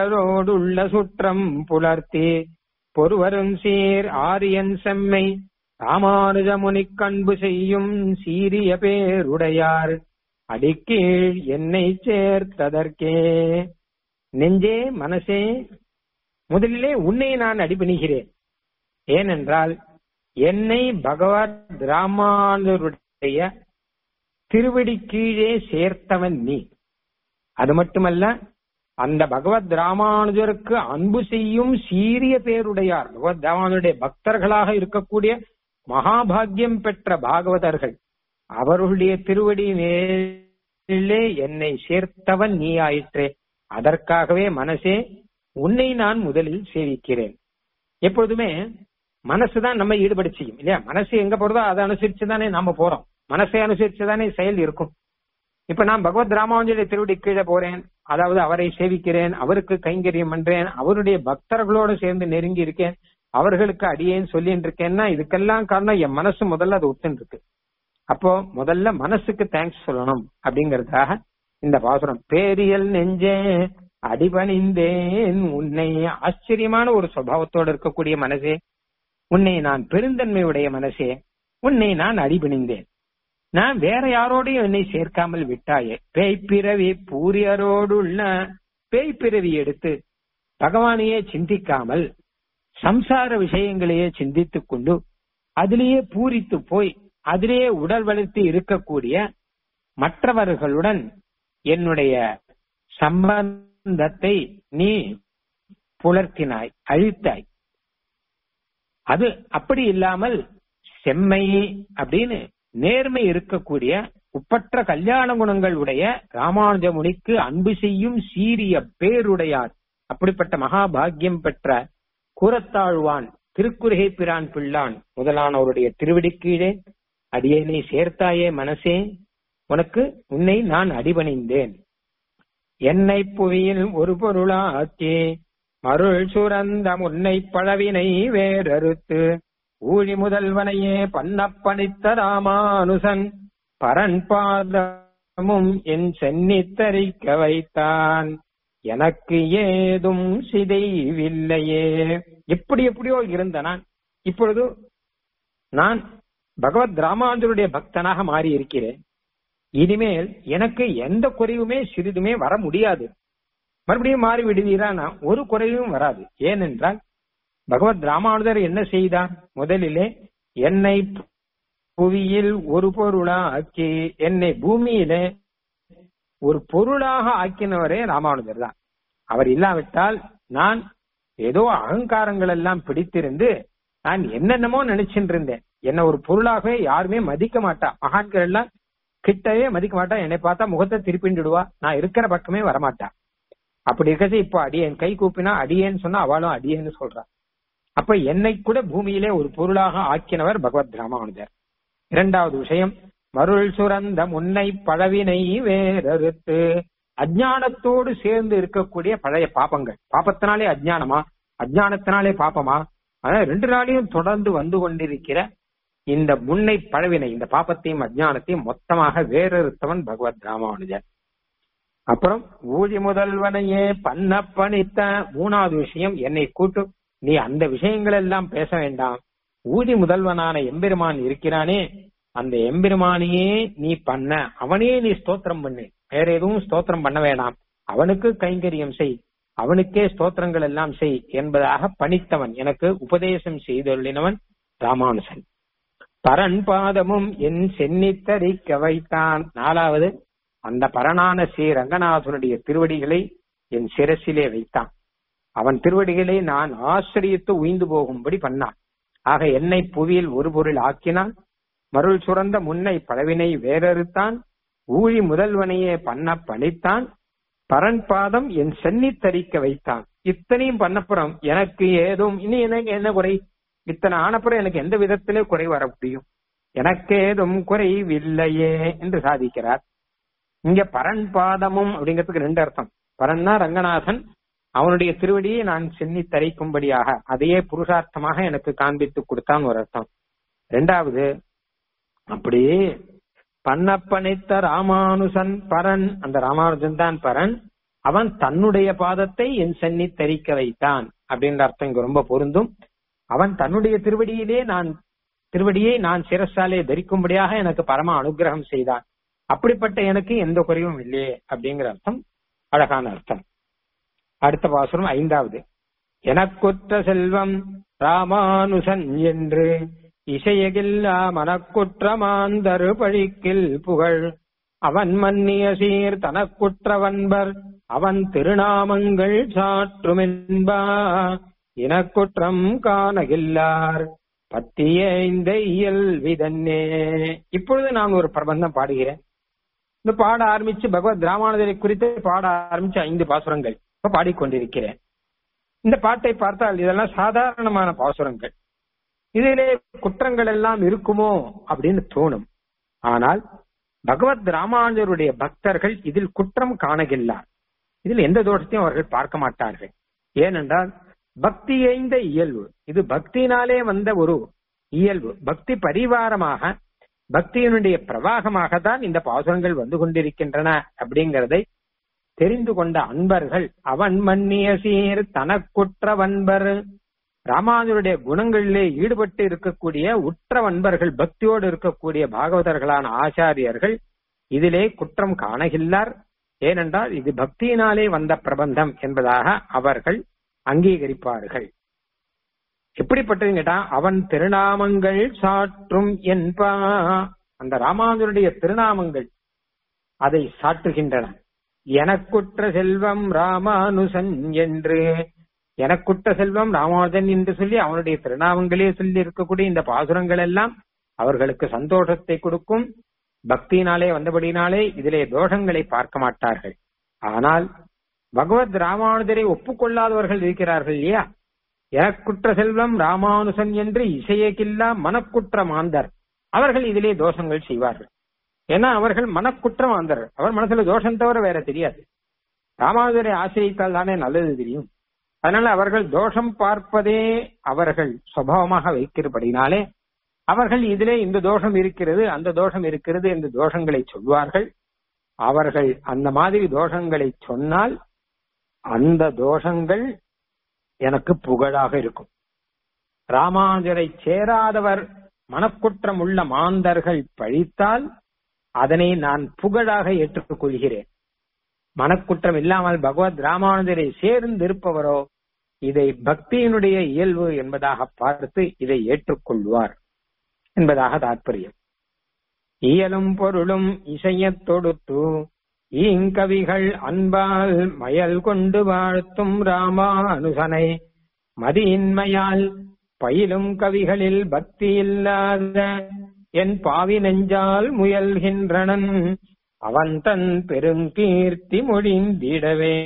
பூரியரோடுள்ள சுற்றம் புலர்த்தி பொறுவரும் சீர் ஆரியன் செம்மை ராமானுஜமுனி கண்பு செய்யும் சீரிய பேருடையார் அடிக்கீழ் என்னை சேர்த்ததற்கே நெஞ்சே மனசே முதலிலே உன்னை நான் அடிபணிகிறேன் ஏனென்றால் என்னை பகவத் ராமானுடைய திருவடி கீழே சேர்த்தவன் நீ அது மட்டுமல்ல அந்த பகவத் ராமானுஜருக்கு அன்பு செய்யும் சீரிய பேருடையார் பகவத் ராமானுடைய பக்தர்களாக இருக்கக்கூடிய மகாபாகியம் பெற்ற பாகவதர்கள் அவர்களுடைய திருவடி மேலே என்னை சேர்த்தவன் நீ ஆயிற்றே அதற்காகவே மனசே உன்னை நான் முதலில் சேவிக்கிறேன் எப்பொழுதுமே மனசுதான் நம்ம ஈடுபட செய்யும் இல்லையா மனசு எங்க போறதோ அதை அனுசரிச்சு தானே நாம போறோம் மனசை அனுசரிச்சு தானே செயல் இருக்கும் இப்ப நான் பகவத் ராமானுஜருடைய திருவடி கீழே போறேன் அதாவது அவரை சேவிக்கிறேன் அவருக்கு கைங்கரியம் பண்றேன் அவருடைய பக்தர்களோடு சேர்ந்து நெருங்கி இருக்கேன் அவர்களுக்கு அடியேன்னு சொல்லிட்டு இருக்கேன்னா இதுக்கெல்லாம் காரணம் என் மனசு முதல்ல அது ஒத்துன்னு இருக்கு அப்போ முதல்ல மனசுக்கு தேங்க்ஸ் சொல்லணும் அப்படிங்கறதுக்காக இந்த பாசுரம் பேரியல் நெஞ்சே அடிபணிந்தேன் உன்னை ஆச்சரியமான ஒரு சுபாவத்தோடு இருக்கக்கூடிய மனசே உன்னை நான் பெருந்தன்மையுடைய மனசே உன்னை நான் அடிபணிந்தேன் நான் வேற யாரோடையும் என்னை சேர்க்காமல் விட்டாயே பேய்ப்பிறவி பூரியரோடுள்ள பேய்ப்பிறவி எடுத்து பகவானையே சிந்திக்காமல் சம்சார விஷயங்களையே சிந்தித்துக் கொண்டு அதிலேயே பூரித்து போய் அதிலேயே உடல் வளர்த்து இருக்கக்கூடிய மற்றவர்களுடன் என்னுடைய சம்பந்தத்தை நீ புலர்த்தினாய் அழித்தாய் அது அப்படி இல்லாமல் செம்மை அப்படின்னு நேர்மை இருக்கக்கூடிய உப்பற்ற கல்யாண குணங்கள் உடைய ராமானுஜ முனிக்கு அன்பு செய்யும் சீரிய பேருடையார் அப்படிப்பட்ட மகாபாகியம் பெற்ற கூரத்தாழ்வான் திருக்குறுகை பிரான் பிள்ளான் முதலானவருடைய திருவிடி கீழே அடியேனை சேர்த்தாயே மனசே உனக்கு உன்னை நான் அடிபணிந்தேன் என்னை புவியில் ஒரு பொருளாக்கி மருள் சுரந்த முன்னை பழவினை வேறறுத்து ஊழி முதல்வனையே பண்ணப்பணித்த ராமானுசன் பரன் பாதமும் என் சென்னித்தரிக்க வைத்தான் எனக்கு ஏதும் சிதைவில்லையே எப்படி எப்படியோ இருந்த நான் இப்பொழுது நான் பகவத் ராமானுஜருடைய பக்தனாக மாறி இருக்கிறேன் இனிமேல் எனக்கு எந்த குறைவுமே சிறிதுமே வர முடியாது மறுபடியும் மாறி விடுவீரானா ஒரு குறைவும் வராது ஏனென்றால் பகவத் ராமானுஜர் என்ன செய்தார் முதலிலே என்னை புவியில் ஒரு பொருளா ஆக்கி என்னை பூமியிலே ஒரு பொருளாக ஆக்கினவரே ராமானுஜர் தான் அவர் இல்லாவிட்டால் நான் ஏதோ அகங்காரங்கள் எல்லாம் பிடித்திருந்து நான் என்னென்னமோ நினைச்சுட்டு இருந்தேன் என்ன ஒரு பொருளாகவே யாருமே மதிக்க மாட்டா மகான்கள் எல்லாம் கிட்டவே மதிக்க மாட்டா என்னை பார்த்தா முகத்தை திருப்பிண்டுடுவா நான் இருக்கிற பக்கமே வரமாட்டா அப்படி இருக்கச்சு இப்போ அடியேன் கை கூப்பினா அடியேன்னு சொன்னா அவளும் அடியேன்னு சொல்றா அப்ப என்னை கூட பூமியிலே ஒரு பொருளாக ஆக்கினவர் பகவத் ராமானுஜர் இரண்டாவது விஷயம் மருள் சுரந்த முன்னை பழவினை வேறறுத்து அஜானத்தோடு சேர்ந்து இருக்கக்கூடிய பழைய பாப்பங்கள் பாப்பத்தினாலே அஜ்ஞானமா அஜ்ஞானத்தினாலே பாப்பமா அதாவது ரெண்டு நாளையும் தொடர்ந்து வந்து கொண்டிருக்கிற இந்த முன்னை பழவினை இந்த பாப்பத்தையும் அஜ்ஞானத்தையும் மொத்தமாக வேறறுத்தவன் பகவத் ராமானுஜர் அப்புறம் ஊழி முதல்வனையே பண்ண பணித்த மூணாவது விஷயம் என்னை கூட்டு நீ அந்த விஷயங்கள் எல்லாம் பேச வேண்டாம் ஊதி முதல்வனான எம்பெருமான் இருக்கிறானே அந்த எம்பெருமானையே நீ பண்ண அவனே நீ ஸ்தோத்திரம் பண்ணு வேற எதுவும் ஸ்தோத்திரம் பண்ண வேண்டாம் அவனுக்கு கைங்கரியம் செய் அவனுக்கே ஸ்தோத்திரங்கள் எல்லாம் செய் என்பதாக பணித்தவன் எனக்கு உபதேசம் செய்தொள்ளினவன் ராமானுசன் பரன் பாதமும் என் சென்னித்தரிக்க வைத்தான் நாலாவது அந்த பரனான ஸ்ரீ ரங்கநாதனுடைய திருவடிகளை என் சிரசிலே வைத்தான் அவன் திருவடிகளை நான் ஆசிரியத்து உய்ந்து போகும்படி பண்ணான் ஆக என்னை புவியில் ஒரு பொருள் ஆக்கினான் மருள் சுரந்த முன்னை பழவினை வேறறுத்தான் ஊழி முதல்வனையே பண்ண பணித்தான் பரன் பாதம் என் சென்னி தரிக்க வைத்தான் இத்தனையும் பண்ணப்புறம் எனக்கு ஏதும் இனி எனக்கு என்ன குறை இத்தனை ஆனப்புறம் எனக்கு எந்த விதத்திலே குறை வர முடியும் எனக்கு ஏதும் குறைவில்லையே என்று சாதிக்கிறார் இங்க பரன் பாதமும் அப்படிங்கிறதுக்கு ரெண்டு அர்த்தம் பரன்னா ரங்கநாதன் அவனுடைய திருவடியை நான் சென்னி தரிக்கும்படியாக அதையே புருஷார்த்தமாக எனக்கு காண்பித்து கொடுத்தான் ஒரு அர்த்தம் ரெண்டாவது அப்படியே பண்ணப்பணித்த ராமானுசன் பரன் அந்த ராமானுஜன் தான் பரன் அவன் தன்னுடைய பாதத்தை என் சென்னி தரிக்க வைத்தான் அப்படின்ற அர்த்தம் இங்க ரொம்ப பொருந்தும் அவன் தன்னுடைய திருவடியிலே நான் திருவடியை நான் சிரசாலே தரிக்கும்படியாக எனக்கு பரம அனுகிரகம் செய்தான் அப்படிப்பட்ட எனக்கு எந்த குறைவும் இல்லையே அப்படிங்கிற அர்த்தம் அழகான அர்த்தம் அடுத்த பாசுரம் ஐந்தாவது எனக்குற்ற செல்வம் ராமானுசன் என்று இசையகில்லா மனக்குற்ற மாந்தரு பழிக்கில் புகழ் அவன் மன்னிய சீர் தனக்குற்றவன்பர் அவன் திருநாமங்கள் சாற்றுமென்பா இனக்குற்றம் காணகில்லார் பத்திய இந்த இயல்விதன்னே இப்பொழுது நான் ஒரு பிரபந்தம் பாடுகிறேன் இந்த பாட ஆரம்பிச்சு பகவத் ராமானுஜரை குறித்து பாட ஆரம்பிச்சு ஐந்து பாசுரங்கள் இப்ப பாடிக்கொண்டிருக்கிறேன் இந்த பாட்டை பார்த்தால் இதெல்லாம் சாதாரணமான பாசுரங்கள் இதிலே குற்றங்கள் எல்லாம் இருக்குமோ அப்படின்னு தோணும் ஆனால் பகவத் ராமானுஜருடைய பக்தர்கள் இதில் குற்றம் காணகில்லார் இதில் எந்த தோஷத்தையும் அவர்கள் பார்க்க மாட்டார்கள் ஏனென்றால் பக்தி எய்ந்த இயல்பு இது பக்தியினாலே வந்த ஒரு இயல்பு பக்தி பரிவாரமாக பக்தியினுடைய பிரவாகமாக தான் இந்த பாசுரங்கள் வந்து கொண்டிருக்கின்றன அப்படிங்கறதை தெரிந்து கொண்ட அன்பர்கள் அவன் மன்னிய சீர் தனக்குற்ற வன்பர் ராமானுஜருடைய குணங்களிலே ஈடுபட்டு இருக்கக்கூடிய உற்ற வன்பர்கள் பக்தியோடு இருக்கக்கூடிய பாகவதர்களான ஆச்சாரியர்கள் இதிலே குற்றம் காணகில்லார் ஏனென்றால் இது பக்தியினாலே வந்த பிரபந்தம் என்பதாக அவர்கள் அங்கீகரிப்பார்கள் எப்படிப்பட்டதுன்னு கேட்டா அவன் திருநாமங்கள் சாற்றும் என்பா அந்த ராமானுஜருடைய திருநாமங்கள் அதை சாற்றுகின்றன எனக்குற்ற செல்வம் ராமானுசன் என்று எனக்குற்ற செல்வம் ராமானுஜன் என்று சொல்லி அவனுடைய திருநாமங்களே சொல்லி இருக்கக்கூடிய இந்த பாசுரங்கள் எல்லாம் அவர்களுக்கு சந்தோஷத்தை கொடுக்கும் பக்தியினாலே வந்தபடினாலே இதிலே தோஷங்களை பார்க்க மாட்டார்கள் ஆனால் பகவத் ராமானுஜரை ஒப்புக்கொள்ளாதவர்கள் இருக்கிறார்கள் இல்லையா எனக்குற்ற செல்வம் ராமானுசன் என்று இசையக்கில்லா மனக்குற்ற மாந்தர் அவர்கள் இதிலே தோஷங்கள் செய்வார்கள் ஏன்னா அவர்கள் மனக்குற்ற மாந்தர் அவர் மனசுல தோஷம் தவிர வேற தெரியாது ராமானுஜரை ஆசிரியித்தால் தானே நல்லது தெரியும் அதனால அவர்கள் தோஷம் பார்ப்பதே அவர்கள் சுபாவமாக வைக்கிறபடினாலே அவர்கள் இதிலே இந்த தோஷம் இருக்கிறது அந்த தோஷம் இருக்கிறது என்று தோஷங்களை சொல்வார்கள் அவர்கள் அந்த மாதிரி தோஷங்களை சொன்னால் அந்த தோஷங்கள் எனக்கு புகழாக இருக்கும் ராமானுஜரை சேராதவர் மனக்குற்றம் உள்ள மாந்தர்கள் பழித்தால் அதனை நான் புகழாக ஏற்றுக் கொள்கிறேன் மனக்குற்றம் இல்லாமல் பகவத் ராமானுஜரை சேர்ந்திருப்பவரோ இதை பக்தியினுடைய இயல்பு என்பதாக பார்த்து இதை ஏற்றுக்கொள்வார் என்பதாக தாற்பயம் இயலும் பொருளும் இசையத் தொடுத்து ஈங்கவிகள் அன்பால் மயல் கொண்டு வாழ்த்தும் ராமானுசனை மதியின்மையால் பயிலும் கவிகளில் பக்தி இல்லாத என் பாவி நெஞ்சால் முயல்கின்றனன் அவன் தன் பெருங்கீர்த்தி மொழிந்திடவே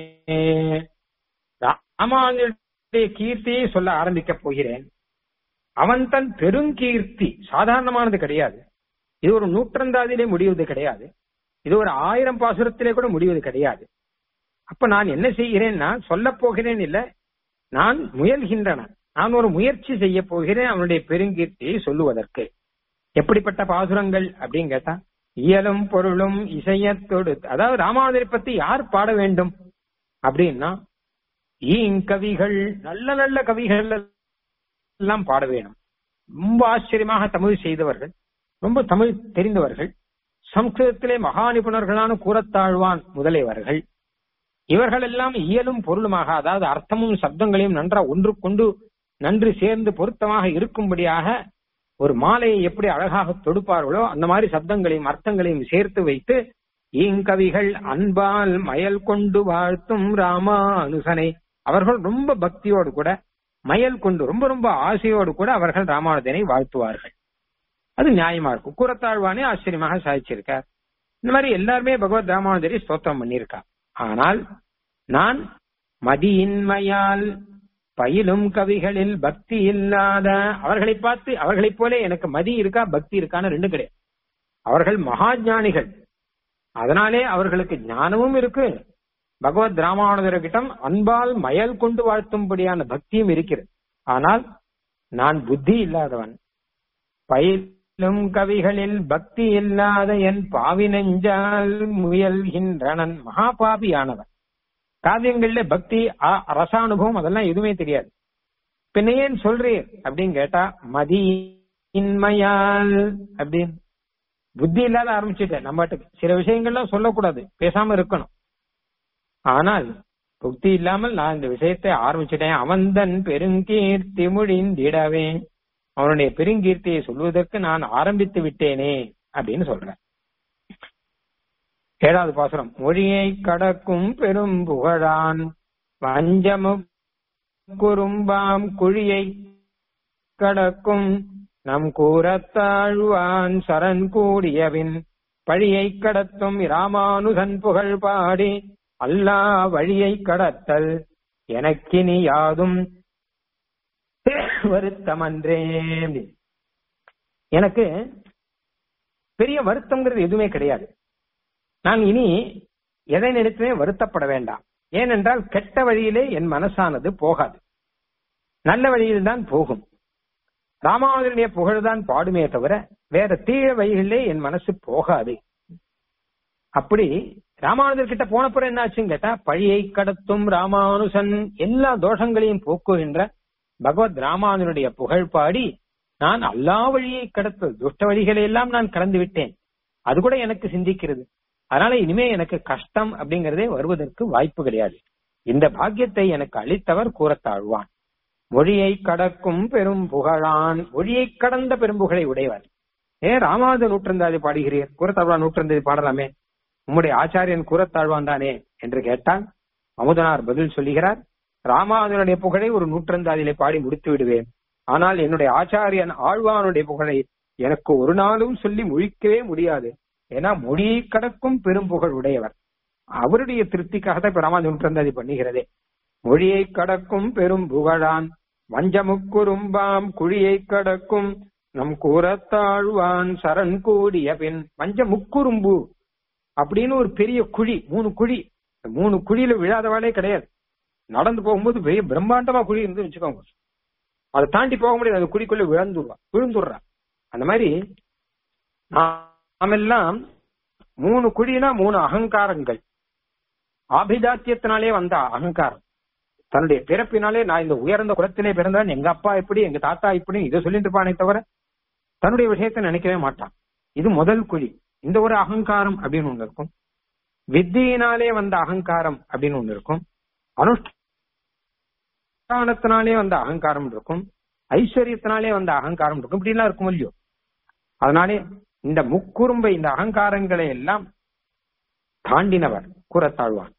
ராமானுடைய கீர்த்தியை சொல்ல ஆரம்பிக்க போகிறேன் அவன் தன் பெருங்கீர்த்தி சாதாரணமானது கிடையாது இது ஒரு நூற்றந்தாதிலே முடிவது கிடையாது இது ஒரு ஆயிரம் பாசுரத்திலே கூட முடிவது கிடையாது அப்ப நான் என்ன செய்கிறேன்னா சொல்ல போகிறேன் இல்ல நான் முயல்கின்றன நான் ஒரு முயற்சி செய்ய போகிறேன் அவனுடைய பெருங்கீர்த்தியை சொல்லுவதற்கு எப்படிப்பட்ட பாசுரங்கள் அப்படின்னு கேட்டா இயலும் பொருளும் இசையத்தோடு அதாவது ராமானுஜரை பத்தி யார் பாட வேண்டும் அப்படின்னா ஈங்கவிகள் நல்ல நல்ல கவிகள் எல்லாம் பாட வேணும் ரொம்ப ஆச்சரியமாக தமிழ் செய்தவர்கள் ரொம்ப தமிழ் தெரிந்தவர்கள் சம்ஸ்கிருதத்திலே மகா நிபுணர்களான கூறத்தாழ்வான் முதலியவர்கள் இவர்கள் எல்லாம் இயலும் பொருளுமாக அதாவது அர்த்தமும் சப்தங்களையும் நன்றா ஒன்று கொண்டு நன்று சேர்ந்து பொருத்தமாக இருக்கும்படியாக ஒரு மாலையை எப்படி அழகாக தொடுப்பார்களோ அந்த மாதிரி சப்தங்களையும் அர்த்தங்களையும் சேர்த்து வைத்து ஈங்கவிகள் அன்பால் மயல் கொண்டு வாழ்த்தும் ராமானுசனை அவர்கள் ரொம்ப பக்தியோடு கூட மயல் கொண்டு ரொம்ப ரொம்ப ஆசையோடு கூட அவர்கள் ராமானுஜனை வாழ்த்துவார்கள் அது நியாயமா இருக்கும் கூறத்தாழ்வானே ஆச்சரியமாக சாதிச்சிருக்கார் இந்த மாதிரி எல்லாருமே பகவத் ராமானுஜரை ஸ்தோத்திரம் பண்ணியிருக்கா ஆனால் நான் மதியின்மையால் பயிலும் கவிகளில் பக்தி இல்லாத அவர்களை பார்த்து அவர்களைப் போல எனக்கு மதி இருக்கா பக்தி இருக்கான்னு ரெண்டும் கிடையாது அவர்கள் மகா ஞானிகள் அதனாலே அவர்களுக்கு ஞானமும் இருக்கு பகவத் ராமானுஜர்கிட்டம் அன்பால் மயல் கொண்டு வாழ்த்தும்படியான பக்தியும் இருக்கிறது ஆனால் நான் புத்தி இல்லாதவன் பயிலும் கவிகளில் பக்தி இல்லாத என் பாவி நெஞ்சால் முயல்கின்றனன் மகா பாபியானவன் காவியங்கள்ல பக்தி ரசானுபவம் அதெல்லாம் எதுவுமே தெரியாது பின்ன ஏன் சொல்றீர் அப்படின்னு கேட்டா மதி இன்மையால் அப்படின்னு புத்தி இல்லாத ஆரம்பிச்சுட்டேன் நம்மட்டுக்கு சில விஷயங்கள்லாம் சொல்லக்கூடாது பேசாம இருக்கணும் ஆனால் புத்தி இல்லாமல் நான் இந்த விஷயத்தை ஆரம்பிச்சுட்டேன் அவன்தன் பெருங்கீர்த்தி முடிந்திடவே அவனுடைய பெருங்கீர்த்தியை சொல்வதற்கு நான் ஆரம்பித்து விட்டேனே அப்படின்னு சொல்றேன் ஏழாவது பாசுரம் மொழியை கடக்கும் பெரும் புகழான் வஞ்சமு குறும்பாம் குழியை கடக்கும் நம் கூறத்தாழ்வான் சரண் கூடியவின் பழியை கடத்தும் இராமானுசன் புகழ் பாடி அல்லா வழியை கடத்தல் எனக்கினி யாதும் வருத்தமன்றே எனக்கு பெரிய வருத்தம்ங்கிறது எதுவுமே கிடையாது நான் இனி எதை நினைத்துமே வருத்தப்பட வேண்டாம் ஏனென்றால் கெட்ட வழியிலே என் மனசானது போகாது நல்ல வழியில் தான் போகும் ராமானுஜனுடைய புகழ்தான் பாடுமே தவிர வேற தீய வழிகளிலே என் மனசு போகாது அப்படி ராமானுஜர் கிட்ட போனப்புறம் என்ன ஆச்சுன்னு கேட்டா பழியை கடத்தும் ராமானுசன் எல்லா தோஷங்களையும் போக்குகின்ற பகவத் ராமானுஜனுடைய புகழ் பாடி நான் எல்லா வழியை கடத்து துஷ்ட வழிகளை எல்லாம் நான் கடந்து விட்டேன் அது கூட எனக்கு சிந்திக்கிறது அதனால இனிமே எனக்கு கஷ்டம் அப்படிங்கறதே வருவதற்கு வாய்ப்பு கிடையாது இந்த பாக்கியத்தை எனக்கு அளித்தவர் கூறத்தாழ்வான் மொழியை கடக்கும் பெரும் புகழான் மொழியை கடந்த பெரும்புகழை உடையவர் ஏன் ராமானுஜ நூற்றந்தாதி பாடுகிறீர் கூறத்தாழ்வான் நூற்றந்தாதி பாடலாமே உம்முடைய ஆச்சாரியன் கூறத்தாழ்வான் தானே என்று கேட்டால் அமுதனார் பதில் சொல்லுகிறார் ராமானுஜனுடைய புகழை ஒரு நூற்றந்தாதியிலே பாடி முடித்து விடுவேன் ஆனால் என்னுடைய ஆச்சாரியன் ஆழ்வானுடைய புகழை எனக்கு ஒரு நாளும் சொல்லி முழிக்கவே முடியாது ஏன்னா மொழியை கடக்கும் பெரும் புகழ் உடையவர் அவருடைய திருப்திக்காக தான் இப்ப ராமானுஜ நூற்றந்தாதி பண்ணுகிறதே மொழியை கடக்கும் பெரும் புகழான் வஞ்சமுக்குறும்பாம் குழியை கடக்கும் நம் கூறத்தாழ்வான் சரண் கூடிய பின் வஞ்ச முக்குறும்பு அப்படின்னு ஒரு பெரிய குழி மூணு குழி மூணு குழியில விழாதவாளே கிடையாது நடந்து போகும்போது பெரிய பிரம்மாண்டமா குழி இருந்து வச்சுக்கோங்க அதை தாண்டி போக முடியாது அந்த குழிக்குள்ள விழுந்துடுவா விழுந்துடுறா அந்த மாதிரி நாமெல்லாம் மூணு குழினா மூணு அகங்காரங்கள் ஆபிதாத்தியத்தினாலே வந்த அகங்காரம் தன்னுடைய பிறப்பினாலே நான் இந்த உயர்ந்த குலத்திலே பிறந்தவன் எங்க அப்பா எப்படி எங்க தாத்தா இப்படி இதை சொல்லிட்டு இருப்பானே தவிர தன்னுடைய விஷயத்தை நினைக்கவே மாட்டான் இது முதல் குழி இந்த ஒரு அகங்காரம் அப்படின்னு ஒண்ணு இருக்கும் வித்தியினாலே வந்த அகங்காரம் அப்படின்னு ஒண்ணு இருக்கும் அனுஷ்டானத்தினாலே வந்த அகங்காரம் இருக்கும் ஐஸ்வர்யத்தினாலே வந்த அகங்காரம் இருக்கும் இப்படிலாம் இருக்கும் இல்லையோ அதனாலே இந்த முக்குறும்பை இந்த அகங்காரங்களை எல்லாம் தாண்டினவர் கூறத்தாழ்வான்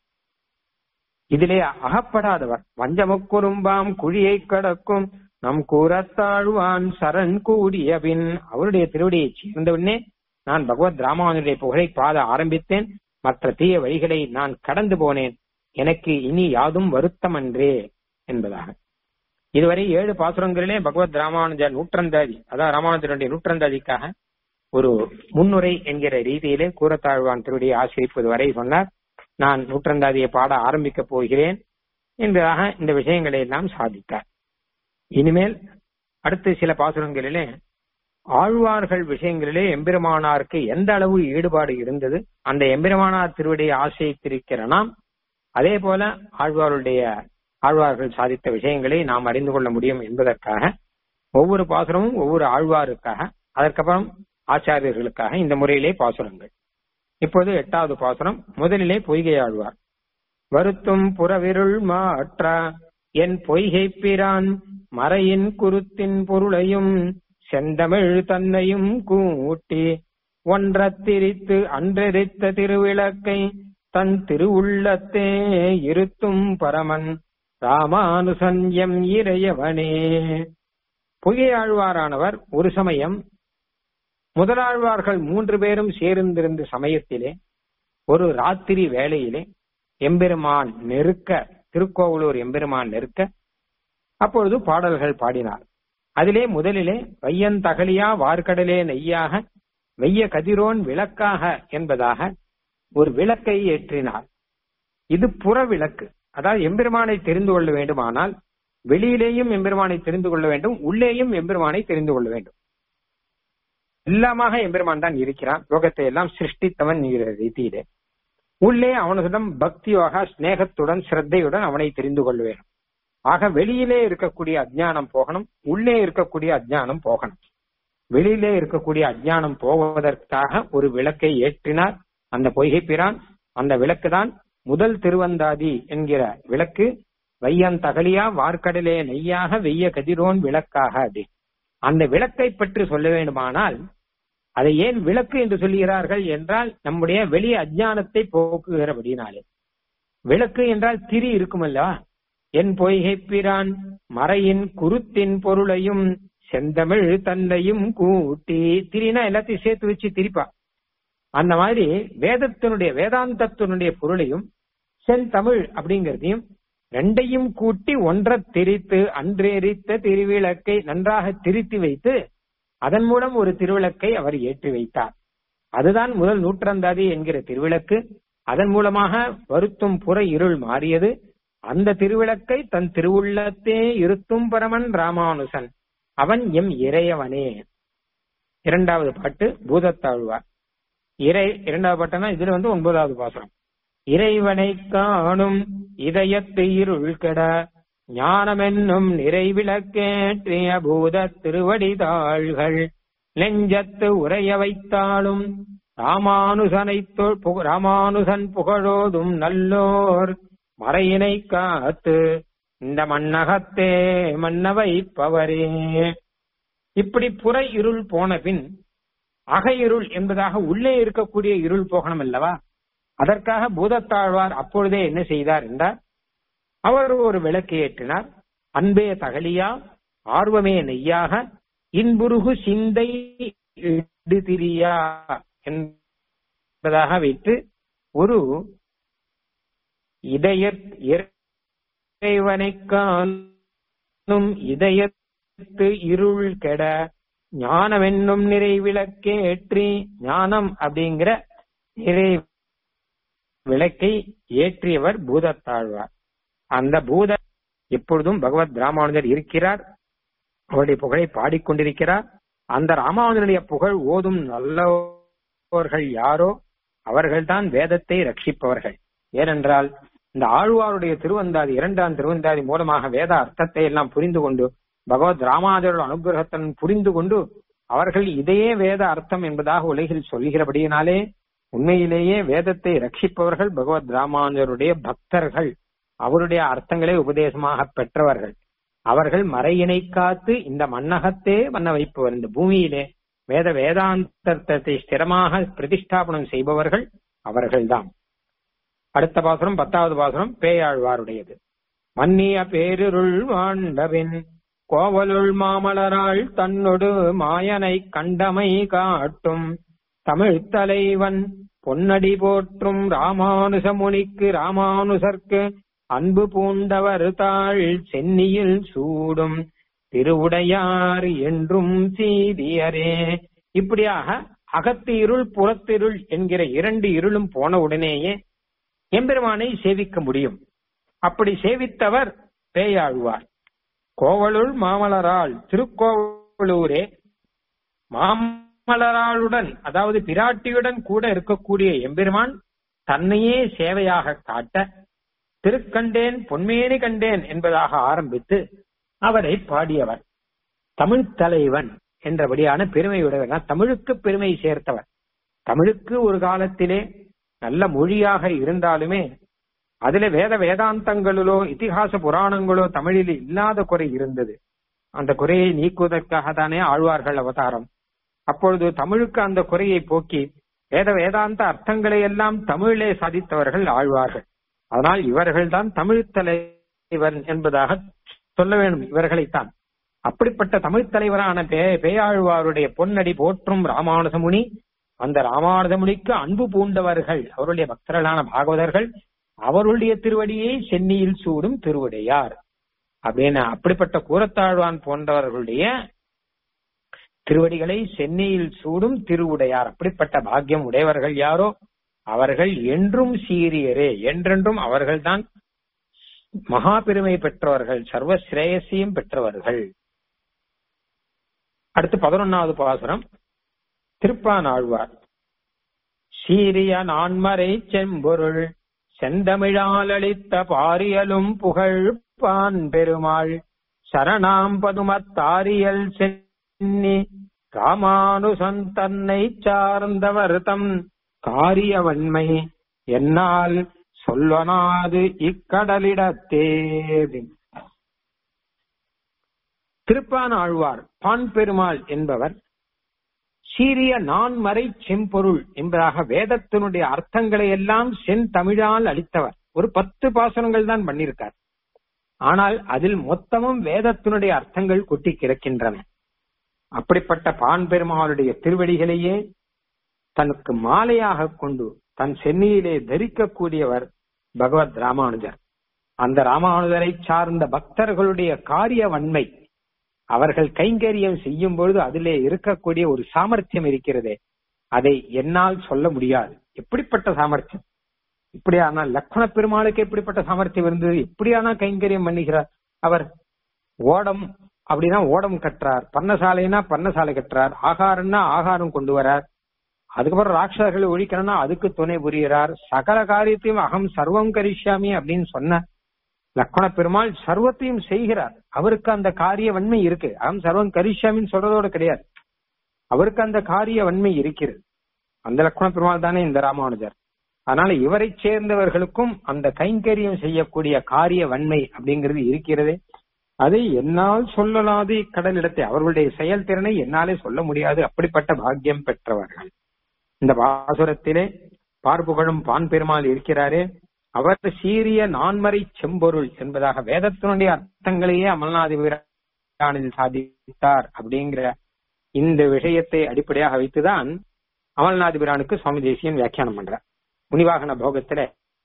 இதிலே அகப்படாதவர் வஞ்சமுக்குறும்பாம் குழியை கடக்கும் நம் கூறத்தாழ்வான் சரண் கூடிய பின் அவருடைய திருவடியை சேர்ந்தவுடனே நான் பகவத் ராமானுடைய புகழை பாத ஆரம்பித்தேன் மற்ற தீய வழிகளை நான் கடந்து போனேன் எனக்கு இனி யாதும் வருத்தமன்றே என்பதாக இதுவரை ஏழு பாசுரங்களிலே பகவத் ராமானுஜ நூற்றந்தாதி அதாவது ராமானுஜனுடைய நூற்றந்தாதிக்காக ஒரு முன்னுரை என்கிற ரீதியிலே கூறத்தாழ்வான் திருவடியை ஆசிரிப்பது வரை சொன்னார் நான் நூற்றந்தாதியை பாட ஆரம்பிக்க போகிறேன் என்பதாக இந்த விஷயங்களை எல்லாம் சாதித்தார் இனிமேல் அடுத்த சில பாசுரங்களிலே ஆழ்வார்கள் விஷயங்களிலே எம்பெருமானாருக்கு எந்த அளவு ஈடுபாடு இருந்தது அந்த எம்பெருமானார் திருவடியை ஆசிரித்திருக்கிற நாம் அதே போல ஆழ்வாருடைய ஆழ்வார்கள் சாதித்த விஷயங்களை நாம் அறிந்து கொள்ள முடியும் என்பதற்காக ஒவ்வொரு பாசுரமும் ஒவ்வொரு ஆழ்வாருக்காக அதற்கப்புறம் ஆச்சாரியர்களுக்காக இந்த முறையிலே பாசுரங்கள் இப்போது எட்டாவது பாசுரம் முதலிலே பொய்கை ஆழ்வார் வருத்தும் புறவிருள் மாற்ற என் பொய்கை பிரான் மறையின் குருத்தின் பொருளையும் செந்தமிழ் தன்னையும் கூட்டி ஒன்றத் திரித்து அன்றெரித்த திருவிளக்கை தன் திருவுள்ளத்தே இருத்தும் பரமன் ராமானுசன் எம் இறையவனே பொய்யாழ்வாரானவர் ஒரு சமயம் முதலாழ்வார்கள் மூன்று பேரும் சேர்ந்திருந்த சமயத்திலே ஒரு ராத்திரி வேளையிலே எம்பெருமான் நெருக்க திருக்கோவலூர் எம்பெருமான் நெருக்க அப்பொழுது பாடல்கள் பாடினார் அதிலே முதலிலே வையன் தகலியா வார்கடலே நெய்யாக வெய்ய கதிரோன் விளக்காக என்பதாக ஒரு விளக்கை ஏற்றினார் இது புற விளக்கு அதாவது எம்பெருமானை தெரிந்து கொள்ள வேண்டுமானால் வெளியிலேயும் எம்பெருமானை தெரிந்து கொள்ள வேண்டும் உள்ளேயும் எம்பெருமானை தெரிந்து கொள்ள வேண்டும் எல்லாமாக எம்பெருமான் தான் இருக்கிறான் லோகத்தை எல்லாம் சிருஷ்டித்தவன் என்கிற ரீதியிலே உள்ளே அவனுடன் பக்தியாக ஸ்நேகத்துடன் சிரத்தையுடன் அவனை தெரிந்து கொள்ள வேண்டும் ஆக வெளியிலே இருக்கக்கூடிய அஜ்ஞானம் போகணும் உள்ளே இருக்கக்கூடிய அஜ்ஞானம் போகணும் வெளியிலே இருக்கக்கூடிய அஜ்ஞானம் போவதற்காக ஒரு விளக்கை ஏற்றினார் அந்த பொய்கை பிரான் அந்த விளக்கு தான் முதல் திருவந்தாதி என்கிற விளக்கு வையன் தகலியா வார்க்கடலே நெய்யாக வெய்ய கதிரோன் விளக்காக அது அந்த விளக்கை பற்றி சொல்ல வேண்டுமானால் அதை ஏன் விளக்கு என்று சொல்லுகிறார்கள் என்றால் நம்முடைய வெளி அஜ்ஞானத்தை போக்குகிறபடினாலே விளக்கு என்றால் திரி இருக்குமல்லவா என் பொய்கை பிரான் மறையின் குருத்தின் பொருளையும் செந்தமிழ் தன்னையும் கூட்டி திரினா எல்லாத்தையும் சேர்த்து வச்சு திரிப்பா அந்த மாதிரி வேதத்தினுடைய வேதாந்தத்தினுடைய பொருளையும் செந்தமிழ் அப்படிங்கிறதையும் ரெண்டையும் கூட்டி ஒன்ற திரித்து அன்றெரித்த திருவிளக்கை நன்றாக திரித்து வைத்து அதன் மூலம் ஒரு திருவிளக்கை அவர் ஏற்றி வைத்தார் அதுதான் முதல் நூற்றந்தாதி என்கிற திருவிளக்கு அதன் மூலமாக வருத்தும் புற இருள் மாறியது அந்த திருவிளக்கை தன் திருவுள்ளத்தே இருத்தும் பரமன் ராமானுசன் அவன் எம் இறையவனே இரண்டாவது பாட்டு பூதத்தாழ்வார் இறை இரண்டாவது பாட்டுனா இதுல வந்து ஒன்பதாவது பாசனம் இறைவனை காணும் இதயத்து இருள் கெட ஞானமென்னும் நிறைவிளக்கேற்றிய பூத திருவடிதாள்கள் நெஞ்சத்து உரைய வைத்தாலும் ராமானுசனை ராமானுசன் புகழோதும் நல்லோர் மறையினை காத்து இந்த மண்ணகத்தே மன்ன வைப்பவரே இப்படி புற இருள் போன பின் அக இருள் என்பதாக உள்ளே இருக்கக்கூடிய இருள் போகணும் அல்லவா அதற்காக பூதத்தாழ்வார் அப்பொழுதே என்ன செய்தார் என்றார் அவர் ஒரு விளக்கு ஏற்றினார் அன்பே தகலியா ஆர்வமே நெய்யாக இன்புருகு சிந்தை இடுதிரியா என்பதாக வைத்து ஒரு இதய இறைவனை காணும் இதயத்து இருள் கெட ஞானம் என்னும் நிறைவிளக்கேற்றி ஞானம் அப்படிங்கிற நிறை விளக்கை ஏற்றியவர் பூதத்தாழ்வார் அந்த பூத எப்பொழுதும் பகவத் ராமானுஜர் இருக்கிறார் அவருடைய புகழை பாடிக்கொண்டிருக்கிறார் அந்த ராமானுஜனுடைய புகழ் ஓதும் நல்லவர்கள் யாரோ அவர்கள்தான் வேதத்தை ரட்சிப்பவர்கள் ஏனென்றால் இந்த ஆழ்வாருடைய திருவந்தாதி இரண்டாம் திருவந்தாதி மூலமாக வேத அர்த்தத்தை எல்லாம் புரிந்து கொண்டு பகவத் ராமானுஜரோட அனுகிரகத்தன் புரிந்து கொண்டு அவர்கள் இதையே வேத அர்த்தம் என்பதாக உலகில் சொல்கிறபடியினாலே உண்மையிலேயே வேதத்தை ரட்சிப்பவர்கள் பகவத் ராமானுஜருடைய பக்தர்கள் அவருடைய அர்த்தங்களை உபதேசமாக பெற்றவர்கள் அவர்கள் மறையினை காத்து இந்த மண்ணகத்தே வண்ண வைப்பவர் இந்த பூமியிலே வேத வேதாந்தத்தை ஸ்திரமாக பிரதிஷ்டாபனம் செய்பவர்கள் அவர்கள்தான் அடுத்த பாசுரம் பத்தாவது பாசுரம் பேயாழ்வாருடையது மன்னிய பேருருள் வாண்டபின் கோவலுள் மாமலராள் தன்னொடு மாயனை கண்டமை காட்டும் தமிழ் தலைவன் பொன்னடி போற்றும் ராமானுச முனிக்கு ராமானுசர்க்கு அன்பு பூண்டவர் தாழ் சென்னியில் சூடும் திருவுடையார் என்றும் சீதியரே இப்படியாக அகத்து இருள் புறத்திருள் என்கிற இரண்டு இருளும் போன உடனேயே எம்பெருமானை சேவிக்க முடியும் அப்படி சேவித்தவர் பேயாழ்வார் கோவலுள் மாமலரால் திருக்கோவலூரே மாமலராளுடன் அதாவது பிராட்டியுடன் கூட இருக்கக்கூடிய எம்பெருமான் தன்னையே சேவையாக காட்ட திருக்கண்டேன் பொன்மேனி கண்டேன் என்பதாக ஆரம்பித்து அவரை பாடியவர் தமிழ் தலைவன் என்றபடியான பெருமையுடையவர் தமிழுக்கு பெருமை சேர்த்தவர் தமிழுக்கு ஒரு காலத்திலே நல்ல மொழியாக இருந்தாலுமே அதுல வேத வேதாந்தங்களிலோ இதிகாச புராணங்களோ தமிழில் இல்லாத குறை இருந்தது அந்த குறையை நீக்குவதற்காக தானே ஆழ்வார்கள் அவதாரம் அப்பொழுது தமிழுக்கு அந்த குறையை போக்கி வேத வேதாந்த அர்த்தங்களை எல்லாம் தமிழிலே சாதித்தவர்கள் ஆழ்வார்கள் அதனால் இவர்கள்தான் தமிழ் தலைவர் என்பதாக சொல்ல வேண்டும் இவர்களைத்தான் அப்படிப்பட்ட தமிழ் தலைவரான பே பேயாழ்வாருடைய பொன்னடி போற்றும் ராமானுஜமுனி அந்த ராமானுஜமுனிக்கு அன்பு பூண்டவர்கள் அவருடைய பக்தர்களான பாகவதர்கள் அவருடைய திருவடியை சென்னியில் சூடும் திருவடையார் அப்படின்னு அப்படிப்பட்ட கூரத்தாழ்வான் போன்றவர்களுடைய திருவடிகளை சென்னையில் சூடும் திருவுடையார் அப்படிப்பட்ட பாக்கியம் உடையவர்கள் யாரோ அவர்கள் என்றும் சீரியரே என்றென்றும் அவர்கள்தான் மகா பெருமை பெற்றவர்கள் சர்வ சிரேயசியும் பெற்றவர்கள் அடுத்து பதினொன்னாவது பாசுரம் திருப்பான் ஆழ்வார் சீரிய நான்மறை செம்பொருள் செந்தமிழால் அளித்த பாரியலும் புகழ் பான் பெருமாள் சரணாம் பதுமத்தாரியல் சென்னி ராமானுசன் தன்னை சார்ந்தவர் தம் காரியவன்மை என்னால் சொல்வனாது இக்கடலிடத்தே அப்படின்னு. திருப்பான் ஆழ்வார் பான் பெருமாள் என்பவர் சீரிய நான்மறை செம்பொருள் என்பதாக வேதத்தினுடைய அர்த்தங்களை எல்லாம் செந்தமிழால் அளித்தவர் ஒரு பத்து பாசனங்கள் தான் பண்ணியிருக்கார் ஆனால் அதில் மொத்தமும் வேதத்தினுடைய அர்த்தங்கள் கொட்டி கிடக்கின்றன அப்படிப்பட்ட பான் பெருமாளுடைய திருவடிகளையே தனக்கு மாலையாக கொண்டு தன் சென்னியிலே தரிக்கக்கூடியவர் பகவத் ராமானுஜர் அந்த ராமானுஜரை சார்ந்த பக்தர்களுடைய காரிய வன்மை அவர்கள் கைங்கரியம் செய்யும் பொழுது அதிலே இருக்கக்கூடிய ஒரு சாமர்த்தியம் இருக்கிறதே அதை என்னால் சொல்ல முடியாது எப்படிப்பட்ட சாமர்த்தியம் இப்படியானா லக்ஷ்மண பெருமாளுக்கு எப்படிப்பட்ட சாமர்த்தியம் இருந்தது எப்படியானா கைங்கரியம் பண்ணுகிறார் அவர் ஓடம் அப்படின்னா ஓடம் கட்டுறார் பன்னசாலைனா பன்னசாலை கட்டுறார் ஆகாரம்னா ஆகாரம் கொண்டு வரார் அதுக்கப்புறம் ராட்சசர்களை ஒழிக்கணும்னா அதுக்கு துணை புரிகிறார் சகல காரியத்தையும் அகம் சர்வம் கரிஷ்யாமி அப்படின்னு சொன்ன லக்ஷ்மண பெருமாள் சர்வத்தையும் செய்கிறார் அவருக்கு அந்த காரிய வன்மை இருக்கு அகம் சர்வம் கரிஷ்யாமின்னு சொல்றதோட கிடையாது அவருக்கு அந்த காரிய வன்மை இருக்கிறது அந்த லக்ஷ்மண பெருமாள் தானே இந்த ராமானுஜர் அதனால இவரை சேர்ந்தவர்களுக்கும் அந்த கைங்கரியம் செய்யக்கூடிய காரிய வன்மை அப்படிங்கிறது இருக்கிறது அதை என்னால் சொல்லலாது இக்கடலிடத்தை அவர்களுடைய செயல்திறனை என்னாலே சொல்ல முடியாது அப்படிப்பட்ட பாக்கியம் பெற்றவர்கள் இந்த பாசுரத்திலே பார்ப்புகழும் பான் பெருமாள் இருக்கிறாரே அவர் சீரிய நான்மறை செம்பொருள் என்பதாக வேதத்தினுடைய அர்த்தங்களையே அமல்நாதி வீரானில் சாதித்தார் அப்படிங்கிற இந்த விஷயத்தை அடிப்படையாக வைத்துதான் அமல்நாதி பிரானுக்கு சுவாமி தேசியன் வியாக்கியானம் பண்றார் முனிவாகன போகத்தில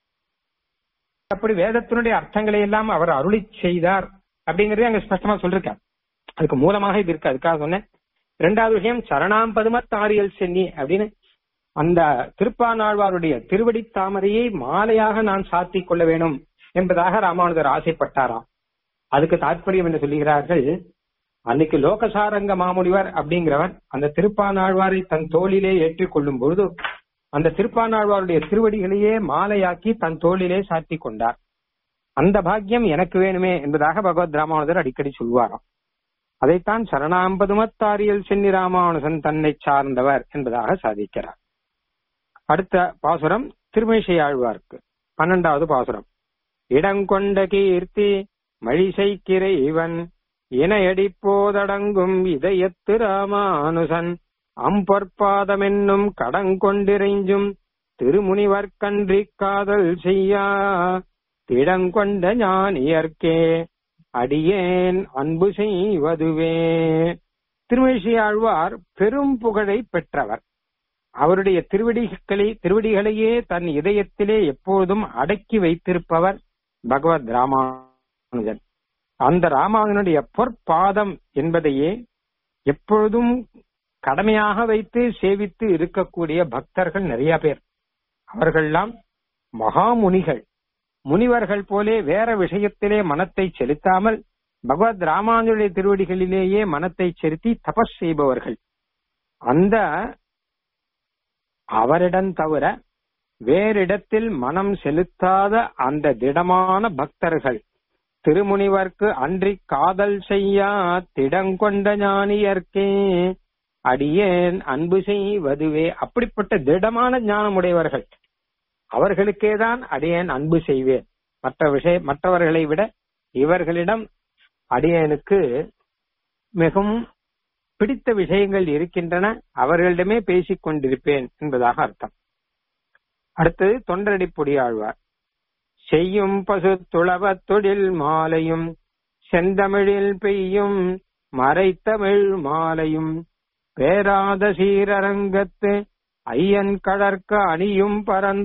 அப்படி வேதத்தினுடைய அர்த்தங்களை எல்லாம் அவர் அருளி செய்தார் அப்படிங்கறதே அங்க ஸ்பஷ்டமா சொல்லிருக்கார் அதுக்கு மூலமாக இது இருக்கு அதுக்காக சொன்னேன் இரண்டாவது விஷயம் சரணாம் பதுமத்தாரியல் சென்னி அப்படின்னு அந்த திருப்பானாழ்வாருடைய திருவடி தாமரையை மாலையாக நான் சாத்தி கொள்ள வேணும் என்பதாக ராமானுஜர் ஆசைப்பட்டாராம் அதுக்கு தாற்பயம் என்ன சொல்லுகிறார்கள் அன்னைக்கு லோகசாரங்க மாமுனிவர் அப்படிங்கிறவர் அந்த திருப்பானாழ்வாரை தன் தோளிலே ஏற்றிக் கொள்ளும் பொழுது அந்த திருப்பானாழ்வாருடைய திருவடிகளையே மாலையாக்கி தன் தோளிலே சாத்தி கொண்டார் அந்த பாக்கியம் எனக்கு வேணுமே என்பதாக பகவத் ராமானுஜர் அடிக்கடி சொல்வாராம் அதைத்தான் சரணாம்பதுமத்தாரியல் சென்னி ராமானுஜன் தன்னை சார்ந்தவர் என்பதாக சாதிக்கிறார் அடுத்த பாசுரம் திருமேஷை ஆழ்வார்க்கு பன்னெண்டாவது பாசுரம் இடங்கொண்ட கீர்த்தி மழிசைக்கிறை இவன் இணையடிப்போதடங்கும் இதயத்து ராமானுசன் அம்பொற்பாதமென்னும் கடங்கொண்டிறைஞ்சும் திருமுனிவர் கன்றி காதல் செய்யா திடங்கொண்ட ஞானியர்க்கே அடியேன் அன்பு செய்வதுவே திருமேஷி ஆழ்வார் பெரும் புகழை பெற்றவர் அவருடைய திருவடிகளை திருவடிகளையே தன் இதயத்திலே எப்போதும் அடக்கி வைத்திருப்பவர் பகவத் ராமானுஜன் அந்த ராமானுஜனுடைய பொற்பாதம் என்பதையே எப்பொழுதும் கடமையாக வைத்து சேவித்து இருக்கக்கூடிய பக்தர்கள் நிறைய பேர் அவர்கள்லாம் மகாமுனிகள் முனிவர்கள் போலே வேற விஷயத்திலே மனத்தை செலுத்தாமல் பகவத் ராமானுடைய திருவடிகளிலேயே மனத்தை செலுத்தி தபஸ் செய்பவர்கள் அந்த அவரிடம் தவிர வேறிடத்தில் மனம் செலுத்தாத அந்த திடமான பக்தர்கள் திருமுனிவர்க்கு அன்றி காதல் செய்யா திடங்கொண்ட ஞானியர்க்கே அடியேன் அன்பு செய்வதுவே அப்படிப்பட்ட திடமான ஞானமுடையவர்கள் அவர்களுக்கேதான் அடியேன் அன்பு செய்வேன் மற்ற விஷய மற்றவர்களை விட இவர்களிடம் அடியேனுக்கு மிகவும் பிடித்த விஷயங்கள் இருக்கின்றன அவர்களிடமே பேசிக் கொண்டிருப்பேன் என்பதாக அர்த்தம் அடுத்தது தொண்டரடி பொடியாழ்வார் செய்யும் பசு துளவத் தொழில் மாலையும் செந்தமிழில் பெய்யும் மறைத்தமிழ் மாலையும் பேராத சீரரங்கத்து ஐயன் கடற்க அணியும்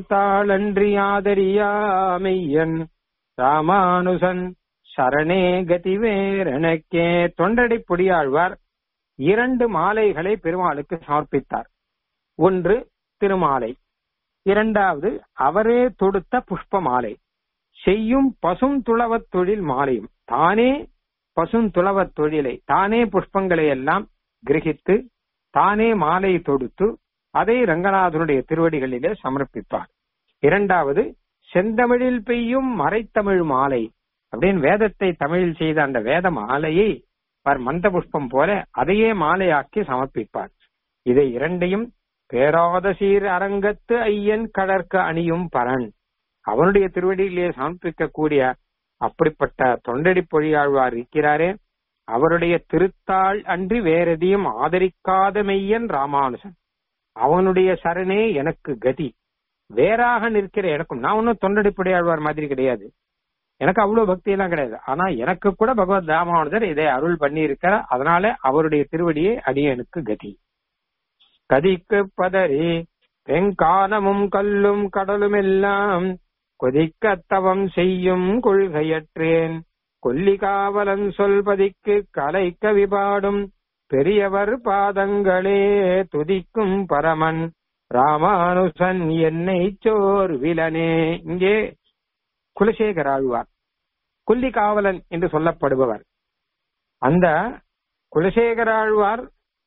பரந்தாளன்றியாதரியாமையன் ராமானுசன் சரணே கதிவேரனக்கே தொண்டடி பொடியாழ்வார் இரண்டு மாலைகளை பெருமாளுக்கு சமர்ப்பித்தார் ஒன்று திருமாலை இரண்டாவது அவரே தொடுத்த புஷ்ப மாலை செய்யும் பசும் துளவத் தொழில் மாலையும் தானே பசும் துளவத் தொழிலை தானே புஷ்பங்களை எல்லாம் கிரகித்து தானே மாலை தொடுத்து அதை ரங்கநாதனுடைய திருவடிகளிலே சமர்ப்பிப்பார் இரண்டாவது செந்தமிழில் பெய்யும் மறைத்தமிழ் மாலை அப்படின்னு வேதத்தை தமிழில் செய்த அந்த வேத மாலையை அவர் மந்த புஷ்பம் போல அதையே மாலையாக்கி சமர்ப்பிப்பார் இதை இரண்டையும் பேராத சீர் அரங்கத்து ஐயன் கடற்க அணியும் பரன் அவனுடைய திருவடியிலே சமர்ப்பிக்கக்கூடிய அப்படிப்பட்ட தொண்டடி பொழியாழ்வார் இருக்கிறாரே அவருடைய திருத்தாள் அன்றி வேறெதையும் ஆதரிக்காத மெய்யன் ராமானுசன் அவனுடைய சரணே எனக்கு கதி வேறாக நிற்கிற எனக்கும் நான் ஒன்னும் தொண்டடி பொழியாழ்வார் மாதிரி கிடையாது எனக்கு அவ்வளவு பக்தி எல்லாம் கிடையாது ஆனா எனக்கு கூட பகவத் ராமானுஜர் இதை அருள் பண்ணி இருக்கிறார் அதனால அவருடைய திருவடியே அடியனுக்கு கதி கதிக்கு பதறி வெங்கானமும் கல்லும் கடலும் எல்லாம் கொதிக்கத்தவம் செய்யும் கொள்கையற்றேன் கொல்லிகாவலன் சொல்பதிக்கு கலைக்க விபாடும் பெரியவர் பாதங்களே துதிக்கும் பரமன் ராமானுசன் என்னை சோர் விலனே இங்கே குலசேகர் ஆழ்வார் கொல்லிகாவலன் என்று சொல்லப்படுபவர் அந்த குலசேகர ஆழ்வார்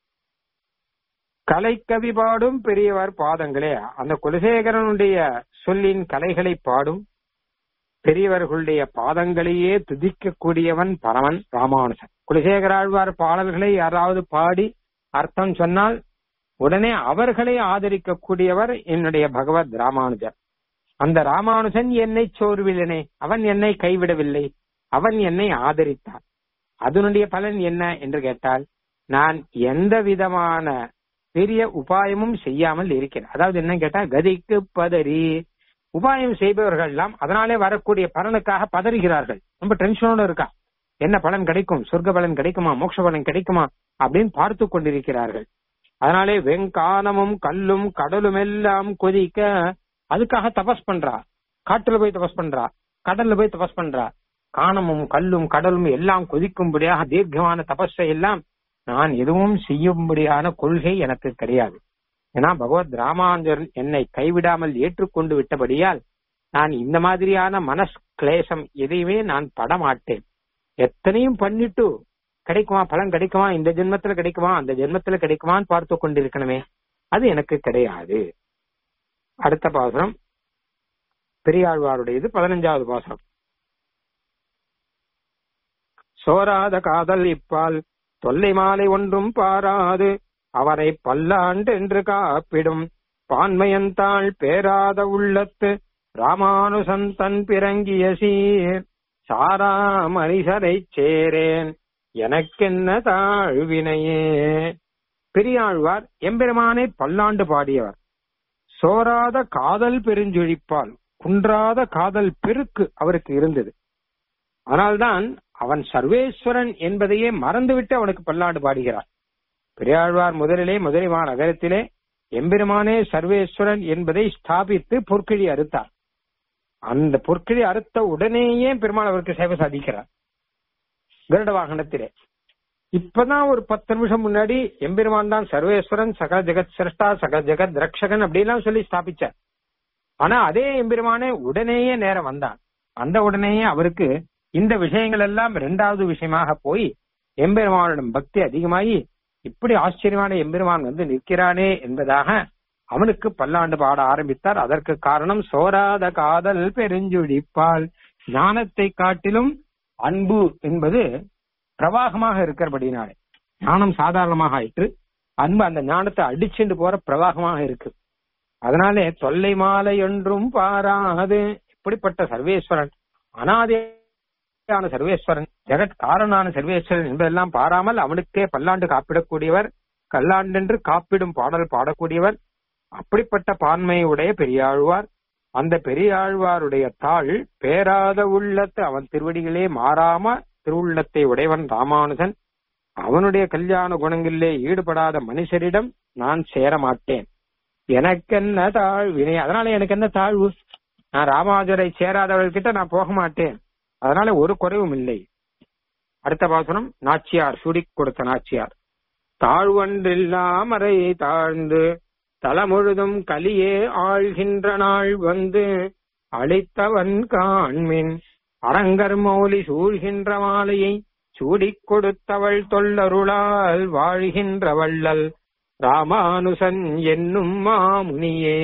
கலைக்கவி பாடும் பெரியவர் பாதங்களே அந்த குலசேகரனுடைய சொல்லின் கலைகளை பாடும் பெரியவர்களுடைய பாதங்களையே துதிக்கக்கூடியவன் பரமன் ராமானுஜன் குலசேகராழ்வார் பாடல்களை யாராவது பாடி அர்த்தம் சொன்னால் உடனே அவர்களை ஆதரிக்கக்கூடியவர் என்னுடைய பகவத் ராமானுஜர் அந்த ராமானுஜன் என்னை சோர்வில்லனே அவன் என்னை கைவிடவில்லை அவன் என்னை ஆதரித்தான் அதனுடைய பலன் என்ன என்று கேட்டால் நான் எந்த விதமான பெரிய உபாயமும் செய்யாமல் இருக்கிறேன் அதாவது என்ன கேட்டா கதிக்கு பதறி உபாயம் செய்பவர்கள் எல்லாம் அதனாலே வரக்கூடிய பலனுக்காக பதறுகிறார்கள் ரொம்ப டென்ஷனோட இருக்கா என்ன பலன் கிடைக்கும் சொர்க்க பலன் கிடைக்குமா மோட்ச பலன் கிடைக்குமா அப்படின்னு பார்த்து கொண்டிருக்கிறார்கள் அதனாலே வெங்கானமும் கல்லும் கடலும் எல்லாம் கொதிக்க அதுக்காக தபஸ் பண்றா காட்டுல போய் தபஸ் பண்றா கடல்ல போய் தபஸ் பண்றா காணமும் கல்லும் கடலும் எல்லாம் கொதிக்கும்படியாக தீர்க்கமான தபஸை எல்லாம் நான் எதுவும் செய்யும்படியான கொள்கை எனக்கு கிடையாது ஏன்னா பகவத் ராமானுஜர் என்னை கைவிடாமல் ஏற்றுக்கொண்டு விட்டபடியால் நான் இந்த மாதிரியான மனஸ் கிளேசம் எதையுமே நான் படமாட்டேன் எத்தனையும் பண்ணிட்டு கிடைக்குமா பலன் கிடைக்குமா இந்த ஜென்மத்துல கிடைக்குமா அந்த ஜென்மத்துல கிடைக்குமான்னு பார்த்து கொண்டிருக்கணுமே அது எனக்கு கிடையாது அடுத்த பாசுரம் பெரியாழ்வாருடையது பதினஞ்சாவது பாசுரம் சோராத காதல் இப்பால் தொல்லை மாலை ஒன்றும் பாராது அவரை பல்லாண்டென்று காப்பிடும் பான்மையந்தாள் பேராத உள்ளத்து ராமானுசன் தன் பிறங்கிய சீர் சாரா மனிதரைச் சேரேன் எனக்கென்ன தாழ்வினையே பெரியாழ்வார் எம்பெருமானை பல்லாண்டு பாடியவர் சோராத காதல் பெருஞ்சொழிப்பால் குன்றாத காதல் பெருக்கு அவருக்கு இருந்தது ஆனால்தான் அவன் சர்வேஸ்வரன் என்பதையே மறந்துவிட்டு அவனுக்கு பல்லாண்டு பாடுகிறார் பெரியாழ்வார் முதலிலே முதலிமா நகரத்திலே எம்பெருமானே சர்வேஸ்வரன் என்பதை ஸ்தாபித்து பொற்கிழி அறுத்தார் அந்த பொற்கிழி அறுத்த உடனேயே பெருமாள் அவருக்கு சேவை சாதிக்கிறார் கருட வாகனத்திலே இப்பதான் ஒரு பத்து நிமிஷம் முன்னாடி எம்பெருமான் தான் சர்வேஸ்வரன் சகல ஜெகத் சிரஷ்டா சகல ஜெகத் ரக்ஷகன் அப்படிலாம் சொல்லி ஸ்தாபிச்சார் ஆனா அதே எம்பெருமானே உடனேயே நேரம் வந்தான் அந்த உடனேயே அவருக்கு இந்த விஷயங்கள் எல்லாம் இரண்டாவது விஷயமாக போய் எம்பெருமானிடம் பக்தி அதிகமாகி இப்படி ஆச்சரியமான எம்பெருமான் வந்து நிற்கிறானே என்பதாக அவனுக்கு பல்லாண்டு பாட ஆரம்பித்தார் அதற்கு காரணம் சோராத காதல் பெருஞ்சுழிப்பால் ஞானத்தை காட்டிலும் அன்பு என்பது பிரவாகமாக இருக்கிறபடினாலே ஞானம் சாதாரணமாக ஆயிற்று அன்பு அந்த ஞானத்தை அடிச்சுண்டு போற பிரவாகமாக இருக்கு அதனாலே தொல்லை மாலை ஒன்றும் பாராது இப்படிப்பட்ட சர்வேஸ்வரன் அனாதையான சர்வேஸ்வரன் ஜெகத் காரணான சர்வேஸ்வரன் என்பதெல்லாம் பாராமல் அவனுக்கே பல்லாண்டு காப்பிடக்கூடியவர் கல்லாண்டென்று காப்பிடும் பாடல் பாடக்கூடியவர் அப்படிப்பட்ட பான்மையுடைய பெரியாழ்வார் அந்த பெரியாழ்வாருடைய தாள் பேராத உள்ளத்து அவன் திருவடிகளே மாறாம திருவுள்ளத்தை உடையவன் ராமானுஜன் அவனுடைய கல்யாண குணங்களிலே ஈடுபடாத மனுஷரிடம் நான் சேர மாட்டேன் எனக்கென்ன தாழ்வினை அதனால எனக்கு என்ன தாழ்வு நான் ராமானுஜரை சேராதவர்கிட்ட நான் போக மாட்டேன் அதனால ஒரு குறைவும் இல்லை அடுத்த பாசனம் நாச்சியார் சுடிக் கொடுத்த நாச்சியார் தாழ்வன்றில்லாமரை தாழ்ந்து தலமுழுதும் கலியே ஆழ்கின்ற நாள் வந்து அளித்தவன் காண்மின் அரங்கர் மௌலி சூழ்கின்ற மாலையை சூடிக் கொடுத்தவள் தொல்லருளால் வாழ்கின்ற வள்ளல் ராமானுசன் என்னும் மாமுனியே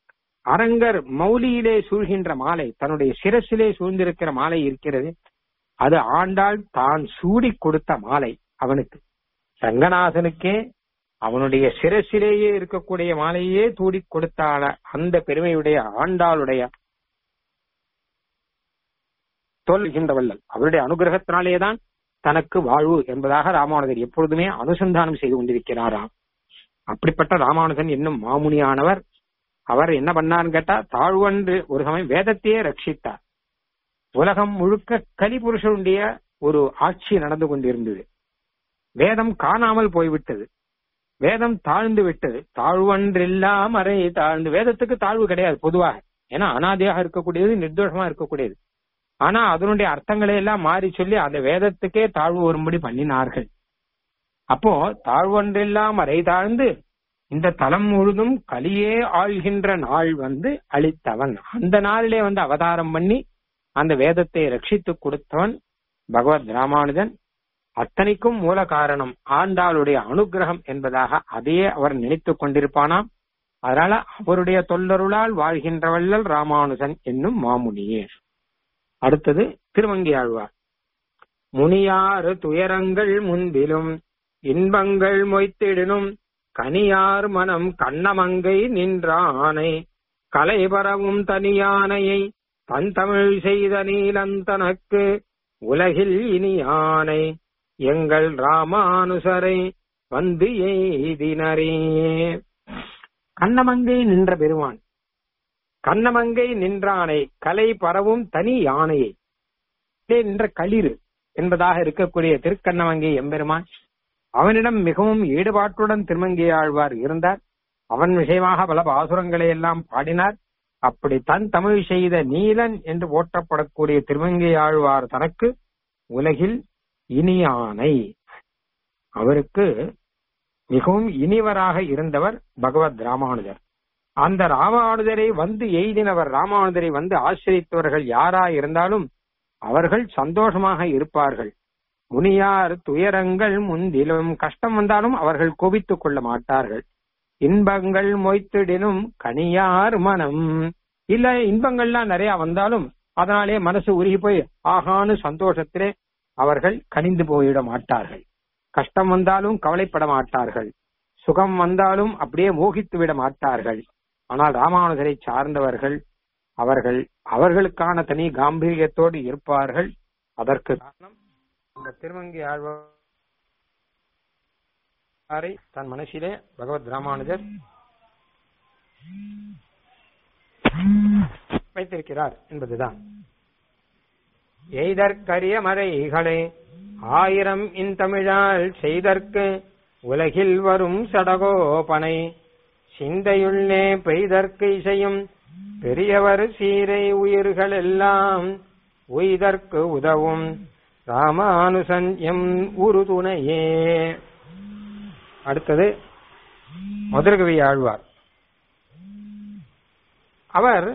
அரங்கர் மௌலியிலே சூழ்கின்ற மாலை தன்னுடைய சிரசிலே சூழ்ந்திருக்கிற மாலை இருக்கிறது அது ஆண்டாள் தான் சூடி கொடுத்த மாலை அவனுக்கு ரங்கநாதனுக்கே அவனுடைய சிரசிலேயே இருக்கக்கூடிய மாலையே தூடி கொடுத்தால அந்த பெருமையுடைய ஆண்டாளுடைய தோல்கின்ற வல்லல் அவருடைய அனுகிரகத்தினாலேதான் தனக்கு வாழ்வு என்பதாக ராமானுஜர் எப்பொழுதுமே அனுசந்தானம் செய்து கொண்டிருக்கிறாராம் அப்படிப்பட்ட ராமானுஜன் என்னும் மாமுனியானவர் அவர் என்ன பண்ணார்னு கேட்டா தாழ்வன்று ஒரு சமயம் வேதத்தையே ரட்சித்தார் உலகம் முழுக்க கலிபுருஷனுடைய ஒரு ஆட்சி நடந்து கொண்டிருந்தது வேதம் காணாமல் போய்விட்டது வேதம் தாழ்ந்து விட்டது தாழ்வன்றெல்லாம் அறை தாழ்ந்து வேதத்துக்கு தாழ்வு கிடையாது பொதுவாக ஏன்னா அனாதையாக இருக்கக்கூடியது நிர்தோஷமா இருக்கக்கூடியது ஆனா அதனுடைய அர்த்தங்களை எல்லாம் மாறி சொல்லி அந்த வேதத்துக்கே தாழ்வு வரும்படி பண்ணினார்கள் அப்போ தாழ்வன்றெல்லாம் அறை தாழ்ந்து இந்த தலம் முழுதும் கலியே ஆள்கின்ற நாள் வந்து அளித்தவன் அந்த நாளிலே வந்து அவதாரம் பண்ணி அந்த வேதத்தை ரட்சித்து கொடுத்தவன் பகவத் ராமானுஜன் அத்தனைக்கும் மூல காரணம் ஆண்டாளுடைய அனுகிரகம் என்பதாக அதையே அவர் நினைத்துக் கொண்டிருப்பானாம் அதனால அவருடைய தொல்லருளால் வாழ்கின்ற வள்ளல் ராமானுஜன் என்னும் மாமுனியே அடுத்தது திருமங்கி ஆழ்வார் முனியாறு துயரங்கள் முன்பிலும் இன்பங்கள் மொய்த்திடினும் கனியார் மனம் கண்ணமங்கை நின்றானை கலை பரவும் தனியானையை தன் தமிழ் செய்த நீலந்தனக்கு உலகில் இனியானை எங்கள் ராமானுசரை வந்து எய்தினரே கண்ணமங்கை நின்ற பெருமான் கண்ணமங்கை நின்றானை கலை பரவும் தனி யானையை நின்ற களிறு என்பதாக இருக்கக்கூடிய திருக்கண்ணமங்கை எம்பெருமான் அவனிடம் மிகவும் ஈடுபாட்டுடன் திருமங்கை ஆழ்வார் இருந்தார் அவன் விஷயமாக பல பாசுரங்களை எல்லாம் பாடினார் அப்படி தன் தமிழ் செய்த நீலன் என்று போற்றப்படக்கூடிய திருமங்கை ஆழ்வார் தனக்கு உலகில் இனியானை அவருக்கு மிகவும் இனிவராக இருந்தவர் பகவத் ராமானுஜர் அந்த ராமானுஜரை வந்து எய்தினவர் ராமானுஜரை வந்து ஆசிரித்தவர்கள் யாரா இருந்தாலும் அவர்கள் சந்தோஷமாக இருப்பார்கள் முனியார் துயரங்கள் முந்திலும் கஷ்டம் வந்தாலும் அவர்கள் கோபித்துக் கொள்ள மாட்டார்கள் இன்பங்கள் மொய்த்திடினும் கனியார் மனம் இல்ல இன்பங்கள்லாம் நிறைய வந்தாலும் அதனாலே மனசு உருகி போய் ஆகான்னு சந்தோஷத்திலே அவர்கள் கனிந்து போயிட மாட்டார்கள் கஷ்டம் வந்தாலும் கவலைப்பட மாட்டார்கள் சுகம் வந்தாலும் அப்படியே மோகித்து விட மாட்டார்கள் ஆனால் ராமானுஜரை சார்ந்தவர்கள் அவர்கள் அவர்களுக்கான தனி காம்பீரியத்தோடு இருப்பார்கள் அதற்கு காரணம் இந்த திருமங்கி ஆழ்வாரை தன் மனசிலே பகவத் ராமானுஜர் வைத்திருக்கிறார் என்பதுதான் எய்தற்கரிய மறைகளே ஆயிரம் இந்தமிழால் செய்தற்கு உலகில் வரும் சடகோபனை சிந்தையுள்ளே பெய்தற்கு இசையும் பெரியவர் சீரை உயிர்கள் எல்லாம் உய்தற்கு உதவும் ராமானுசன் எம் உரு துணையே அடுத்தது மதுரகவி ஆழ்வார் அவர்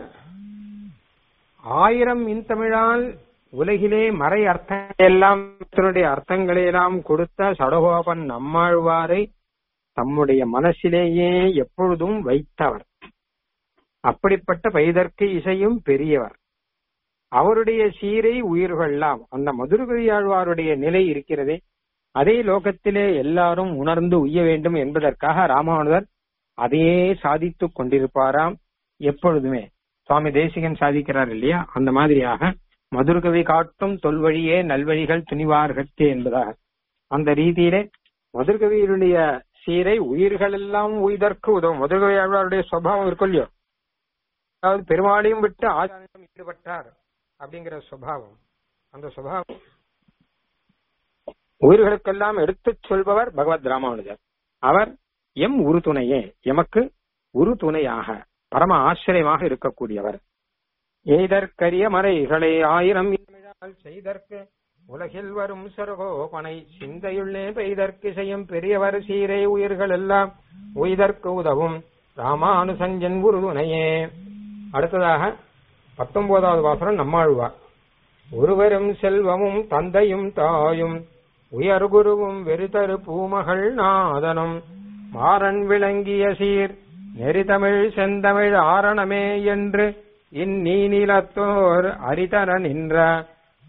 ஆயிரம் இன்தமிழால் உலகிலே மறை அர்த்தங்கள் எல்லாம் தன்னுடைய அர்த்தங்களை எல்லாம் கொடுத்த சடகோபன் நம்மாழ்வாரை தம்முடைய மனசிலேயே எப்பொழுதும் வைத்தவர் அப்படிப்பட்ட பைதற்கு இசையும் பெரியவர் அவருடைய சீரை உயிர்கள்லாம் அந்த மதுரகவி ஆழ்வாருடைய நிலை இருக்கிறதே அதே லோகத்திலே எல்லாரும் உணர்ந்து உய்ய வேண்டும் என்பதற்காக ராமானுஜர் அதையே சாதித்துக் கொண்டிருப்பாராம் எப்பொழுதுமே சுவாமி தேசிகன் சாதிக்கிறார் இல்லையா அந்த மாதிரியாக மதுரகவி காட்டும் தொல்வழியே நல்வழிகள் துணிவார்கத்தே என்பதாக அந்த ரீதியிலே மதுரகவியினுடைய சீரை உயிர்கள் எல்லாம் உய்தற்கு உதவும் மதுரகவி ஆழ்வாருடைய சுவாவம் இருக்கும் இல்லையோ அதாவது பெருமாளையும் விட்டு ஆச்சாரம் ஈடுபட்டார் அப்படிங்கிற சுவாவம் அந்த சுவாவம் உயிர்களுக்கெல்லாம் எடுத்துச் சொல்பவர் பகவத் ராமானுஜர் அவர் எம் உறுதுணையே எமக்கு உறுதுணையாக பரம ஆச்சரியமாக இருக்கக்கூடியவர் எய்தற்கரிய மறைகளை ஆயிரம் இனிமையால் செய்தற்கு உலகில் வரும் சர்கோபனை சிந்தையுள்ளே பெய்தற்கு செய்யும் பெரியவர் சீரை உயிர்கள் எல்லாம் உய்தற்கு உதவும் ராமானுசஞ்சன் உறுதுணையே அடுத்ததாக பத்தொன்பதாவது வாசனம் நம்மாழ்வார் ஒருவரும் செல்வமும் தந்தையும் தாயும் உயர் குருவும் வெறுதரு பூமகள் நாதனும் மாறன் விளங்கிய சீர் நெறிதமிழ் செந்தமிழ் ஆரணமே என்று இந்நீநிலத்தோர் அரிதர நின்ற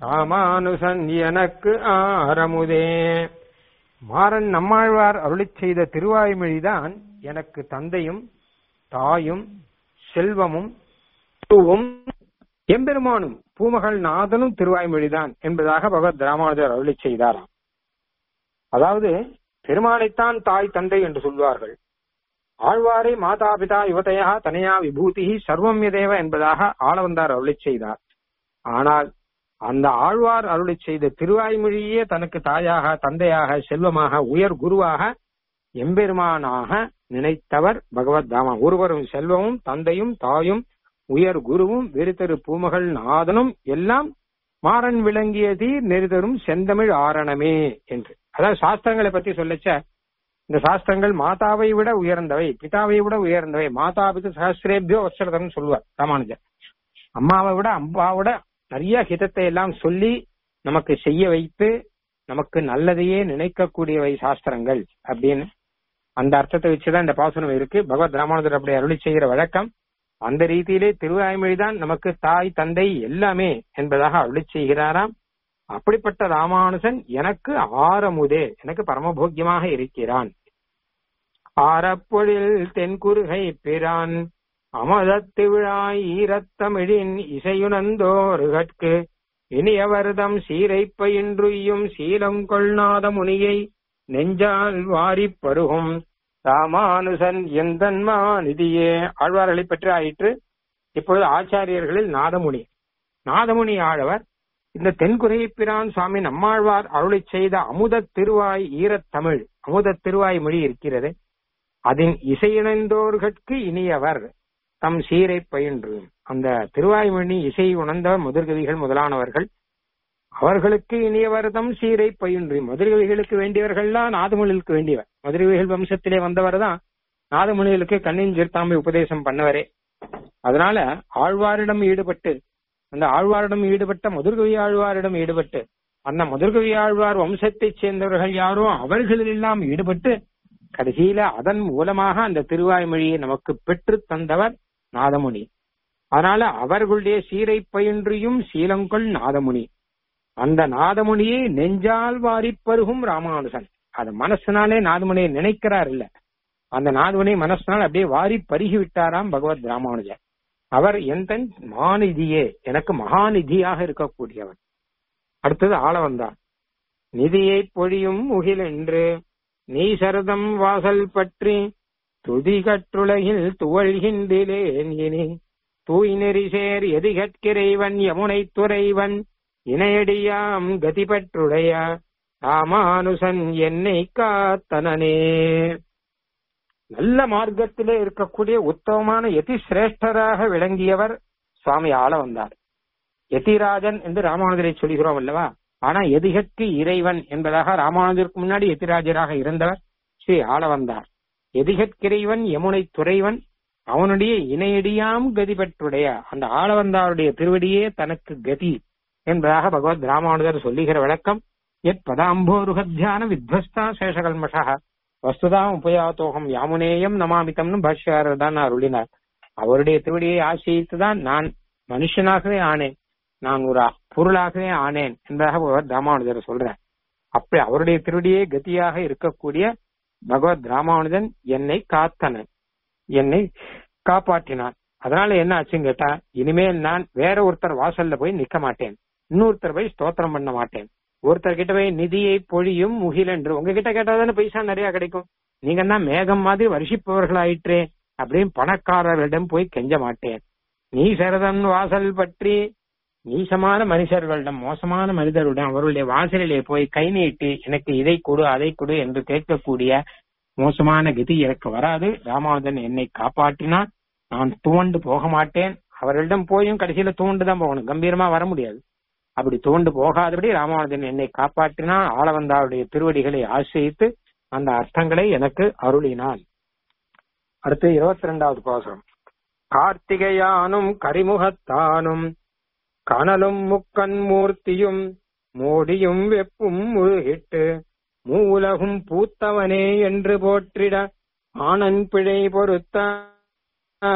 ராமானுசன் எனக்கு ஆரமுதே மாறன் நம்மாழ்வார் அருளிச் செய்த திருவாய்மொழிதான் எனக்கு தந்தையும் தாயும் செல்வமும் பூவும் எம்பெருமானும் பூமகள் நாதனும் திருவாய்மொழிதான் என்பதாக பகவத் ராமானுஜர் அருளிச் செய்தாராம் அதாவது பெருமானைத்தான் தாய் தந்தை என்று சொல்வார்கள் ஆழ்வாரே மாதா பிதா யுவதையா தனையா விபூதி சர்வம் யதேவ என்பதாக ஆளவந்தார் அருளிச் செய்தார் ஆனால் அந்த ஆழ்வார் அருளிச் செய்த திருவாய்மொழியே தனக்கு தாயாக தந்தையாக செல்வமாக உயர் குருவாக எம்பெருமானாக நினைத்தவர் பகவத் தாமா ஒருவரும் செல்வமும் தந்தையும் தாயும் உயர் குருவும் வெறுத்தரு பூமகள் நாதனும் எல்லாம் மாறன் விளங்கிய தீர் நெறிதரும் செந்தமிழ் ஆரணமே என்று அதாவது சாஸ்திரங்களை பத்தி சொல்லச்ச இந்த சாஸ்திரங்கள் மாதாவை விட உயர்ந்தவை பிதாவை விட உயர்ந்தவை மாதா பிது சஹசிரேபியோ வசரதம் சொல்லுவார் ராமானுஜர் அம்மாவை விட அம்பாவோட நிறைய ஹிதத்தை எல்லாம் சொல்லி நமக்கு செய்ய வைத்து நமக்கு நல்லதையே நினைக்கக்கூடியவை சாஸ்திரங்கள் அப்படின்னு அந்த அர்த்தத்தை வச்சுதான் இந்த பாசனம் இருக்கு பகவத் ராமானுஜர் அப்படி அருளி செய்கிற வழக்கம் அந்த ரீதியிலே திருவாய்மொழிதான் நமக்கு தாய் தந்தை எல்லாமே என்பதாக அருளி செய்கிறாராம் அப்படிப்பட்ட ராமானுஜன் எனக்கு ஆரமுதே எனக்கு பரமபோக்கியமாக இருக்கிறான் ஆரப்பொழில் தென்குருகை பிரான் அமதத்து விழாய் ஈரத்தமிழின் இசையுணர்ந்தோருகட்கு இனியவர்தம் சீரைப் பயின்றுயும் சீலம் கொள்ளாத முனியை நெஞ்சால் வாரிப் பருகும் ராமானுசன் எந்தன்மா நிதியே ஆழ்வார்களை பற்றி ஆயிற்று இப்பொழுது ஆச்சாரியர்களில் நாதமுனி நாதமுனி ஆழவர் இந்த தென்குறைப்பிரான் சுவாமி நம்மாழ்வார் அருளை செய்த அமுத திருவாய் ஈரத்தமிழ் அமுத திருவாய் மொழி இருக்கிறது அதன் இசையிணைந்தோர்கட்கு இனியவர் தம் சீரை பயின்று அந்த திருவாய்மொழி இசை உணர்ந்த முதிர்கவிகள் முதலானவர்கள் அவர்களுக்கு இனியவர் தம் சீரை பயின்று மதுரகவிகளுக்கு வேண்டியவர்கள்லாம் நாதமொழிகளுக்கு வேண்டியவர் மதுரகவிகள் வம்சத்திலே வந்தவர் தான் நாதமொழிகளுக்கு கண்ணின் சிறுத்தாமை உபதேசம் பண்ணவரே அதனால ஆழ்வாரிடம் ஈடுபட்டு அந்த ஆழ்வாரிடம் ஈடுபட்ட முதற்கவி ஆழ்வாரிடம் ஈடுபட்டு அந்த முதற்கவி ஆழ்வார் வம்சத்தைச் சேர்ந்தவர்கள் யாரோ அவர்களிலெல்லாம் ஈடுபட்டு கடைசியில அதன் மூலமாக அந்த திருவாய்மொழியை நமக்கு பெற்று தந்தவர் நாதமுனி அதனால அவர்களுடைய சீரை பயின்றியும் சீலங்கொள் நாதமுனி அந்த நாதமுனியை நெஞ்சால் வாரி பருகும் ராமானுசன் அது மனசுனாலே நாதமுனியை நினைக்கிறார் இல்ல அந்த நாதமுனியை மனசுனால் அப்படியே வாரி பருகி விட்டாராம் பகவத் ராமானுஜர் அவர் எந்த மாநிதியே எனக்கு மகாநிதியாக இருக்கக்கூடியவர் அடுத்தது ஆள வந்தார் நிதியை பொழியும் முகில் என்று நீ சரதம் வாசல் பற்றி துதி கற்றுலகில் துவழ்கின்றிலேன் இனி தூய் நெறிசேர் எதிகற்கிறைவன் யமுனை துறைவன் இணையடியாம் கதி பெற்றுடைய ராமானுசன் என்னை காத்தனனே நல்ல மார்க்கத்திலே இருக்கக்கூடிய உத்தமமான எதி சிரேஷ்டராக விளங்கியவர் சுவாமி ஆள வந்தார் எதிராஜன் என்று ராமானுஜரை சொல்கிறோம் அல்லவா ஆனா எதிகற்கு இறைவன் என்பதாக ராமானுஜருக்கு முன்னாடி எதிராஜராக இருந்தவர் ஸ்ரீ ஆள வந்தார் எதிகற்கிறைவன் யமுனை துறைவன் அவனுடைய இணையடியாம் கதி பெற்றுடைய அந்த ஆளவந்தாருடைய திருவடியே தனக்கு கதி என்பதாக பகவத் ராமானுஜர் சொல்லுகிற விளக்கம் எத் பதாம்போருகத்தியான வித்வஸ்தா சேஷகல்மஷா வஸ்துதாம் உபயாத்தோகம் யாமுனேயம் நமாமித்தம்னு பாஷ்யாரர் தான் அருளினார் அவருடைய திருவடியை ஆசிரித்து தான் நான் மனுஷனாகவே ஆனேன் நான் ஒரு பொருளாகவே ஆனேன் என்பதாக பகவத் ராமானுஜர் சொல்றேன் அப்படி அவருடைய திருவடியே கதியாக இருக்கக்கூடிய பகவத் ராமானுஜன் என்னை காத்தனன் என்னை காப்பாற்றினான் அதனால என்ன ஆச்சுன்னு கேட்டா இனிமேல் நான் வேற ஒருத்தர் வாசல்ல போய் நிக்க மாட்டேன் இன்னொருத்தர் போய் ஸ்தோத்திரம் பண்ண மாட்டேன் ஒருத்தர் கிட்ட போய் நிதியை பொழியும் முகில் என்று உங்ககிட்ட கேட்டாதானே பைசா நிறைய கிடைக்கும் நீங்க தான் மேகம் மாதிரி வருஷிப்பவர்கள் ஆயிற்றே அப்படின்னு பணக்காரர்களிடம் போய் கெஞ்ச மாட்டேன் நீ சரதன் வாசல் பற்றி நீசமான மனுஷர்களிடம் மோசமான மனிதர்களிடம் அவர்களுடைய வாசலிலே போய் கை நீட்டி எனக்கு இதை கொடு அதை கொடு என்று கேட்கக்கூடிய மோசமான கதி எனக்கு வராது ராமானுஜன் என்னை காப்பாற்றினான் நான் துவண்டு போக மாட்டேன் அவர்களிடம் போயும் கடைசியில துவண்டு தான் போகணும் கம்பீரமா வர முடியாது அப்படி துவண்டு போகாதபடி ராமானுஜன் என்னை காப்பாற்றினான் ஆளவந்தாருடைய திருவடிகளை ஆசிரித்து அந்த அர்த்தங்களை எனக்கு அருளினான் அடுத்து இருபத்தி ரெண்டாவது பாசனம் கார்த்திகையானும் கரிமுகத்தானும் கனலும் முக்கன் மூர்த்தியும் மோடியும் வெப்பும் முழுகிட்டு மூலகும் பூத்தவனே என்று போற்றிட ஆனன் பிழை பொறுத்த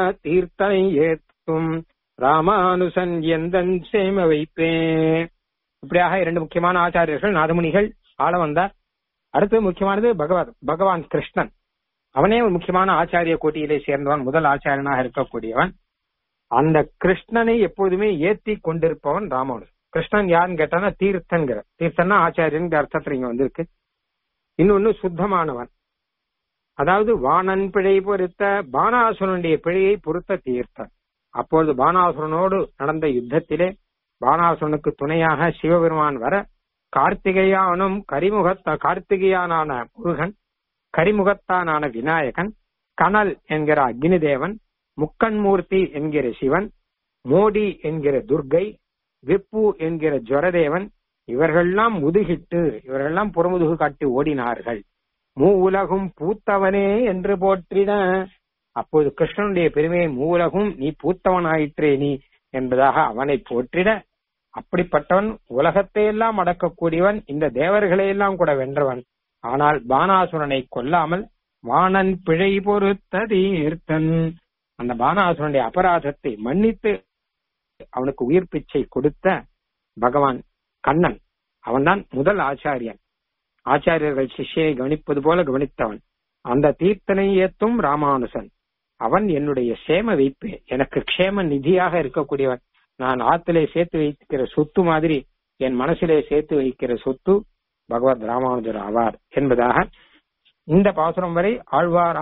தீர்த்தனை ஏத்தும் ராமானுசன் எந்தன் சேம வைப்பே இப்படியாக இரண்டு முக்கியமான ஆச்சாரியர்கள் நாதமுனிகள் ஆள வந்தார் அடுத்து முக்கியமானது பகவத் பகவான் கிருஷ்ணன் அவனே ஒரு முக்கியமான ஆச்சாரிய கோட்டியிலே சேர்ந்தவன் முதல் ஆச்சாரியனாக இருக்கக்கூடியவன் அந்த கிருஷ்ணனை எப்போதுமே ஏத்தி கொண்டிருப்பவன் ராமானுஜன் கிருஷ்ணன் யாருன்னு கேட்டானா தீர்த்தன்கிற தீர்த்தன்னா ஆச்சாரியன் அர்த்தத்துல இங்க வந்திருக்கு இன்னொன்னு சுத்தமானவன் அதாவது வாணன் பிழை பொறுத்த பானாசுரனுடைய பிழையை பொறுத்த தீர்த்தன் அப்பொழுது பானாசுரனோடு நடந்த யுத்தத்திலே பானாசுரனுக்கு துணையாக சிவபெருமான் வர கார்த்திகையானும் கரிமுகத்த கார்த்திகையானான முருகன் கரிமுகத்தானான விநாயகன் கனல் என்கிற அக்னிதேவன் முக்கன்மூர்த்தி என்கிற சிவன் மோடி என்கிற துர்கை விப்பு என்கிற ஜொரதேவன் இவர்கள்லாம் முதுகிட்டு இவர்கள்லாம் புறமுதுகு காட்டி ஓடினார்கள் மூ உலகும் பூத்தவனே என்று போற்றிட அப்போது கிருஷ்ணனுடைய பெருமையை மூவுலகும் நீ பூத்தவனாயிற்றே நீ என்பதாக அவனை போற்றிட அப்படிப்பட்டவன் உலகத்தை எல்லாம் அடக்கக்கூடியவன் இந்த தேவர்களை எல்லாம் கூட வென்றவன் ஆனால் பானாசுரனை கொல்லாமல் வாணன் பிழை பொறுத்த தீர்த்தன் அந்த பானாசுரனுடைய அபராதத்தை மன்னித்து அவனுக்கு உயிர் பிச்சை கொடுத்த பகவான் கண்ணன் அவன்தான் முதல் ஆச்சாரியன் ஆச்சாரியர்கள் சிஷ்யை கவனிப்பது போல கவனித்தவன் அந்த தீர்த்தனை ஏத்தும் ராமானுசன் அவன் என்னுடைய சேம வைப்பு எனக்கு க்ஷேம நிதியாக இருக்கக்கூடியவன் நான் ஆத்திலே சேர்த்து வைக்கிற சொத்து மாதிரி என் மனசிலே சேர்த்து வைக்கிற சொத்து பகவத் ராமானுஜர் ஆவார் என்பதாக இந்த பாசுரம் வரை ஆழ்வார்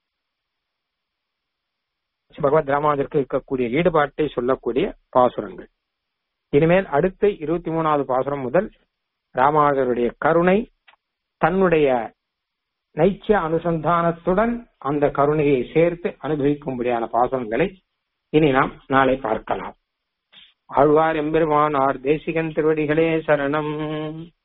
பகவத் ராமானுஜருக்கு இருக்கக்கூடிய ஈடுபாட்டை சொல்லக்கூடிய பாசுரங்கள் இனிமேல் அடுத்த இருபத்தி மூணாவது பாசுரம் முதல் ராமானுஜருடைய கருணை தன்னுடைய நைச்சிய அனுசந்தானத்துடன் அந்த கருணையை சேர்த்து அனுபவிக்கும்படியான பாசனங்களை இனி நாம் நாளை பார்க்கலாம் ஆழ்வார் எம்பெருமானார் தேசிகன் திருவடிகளே சரணம்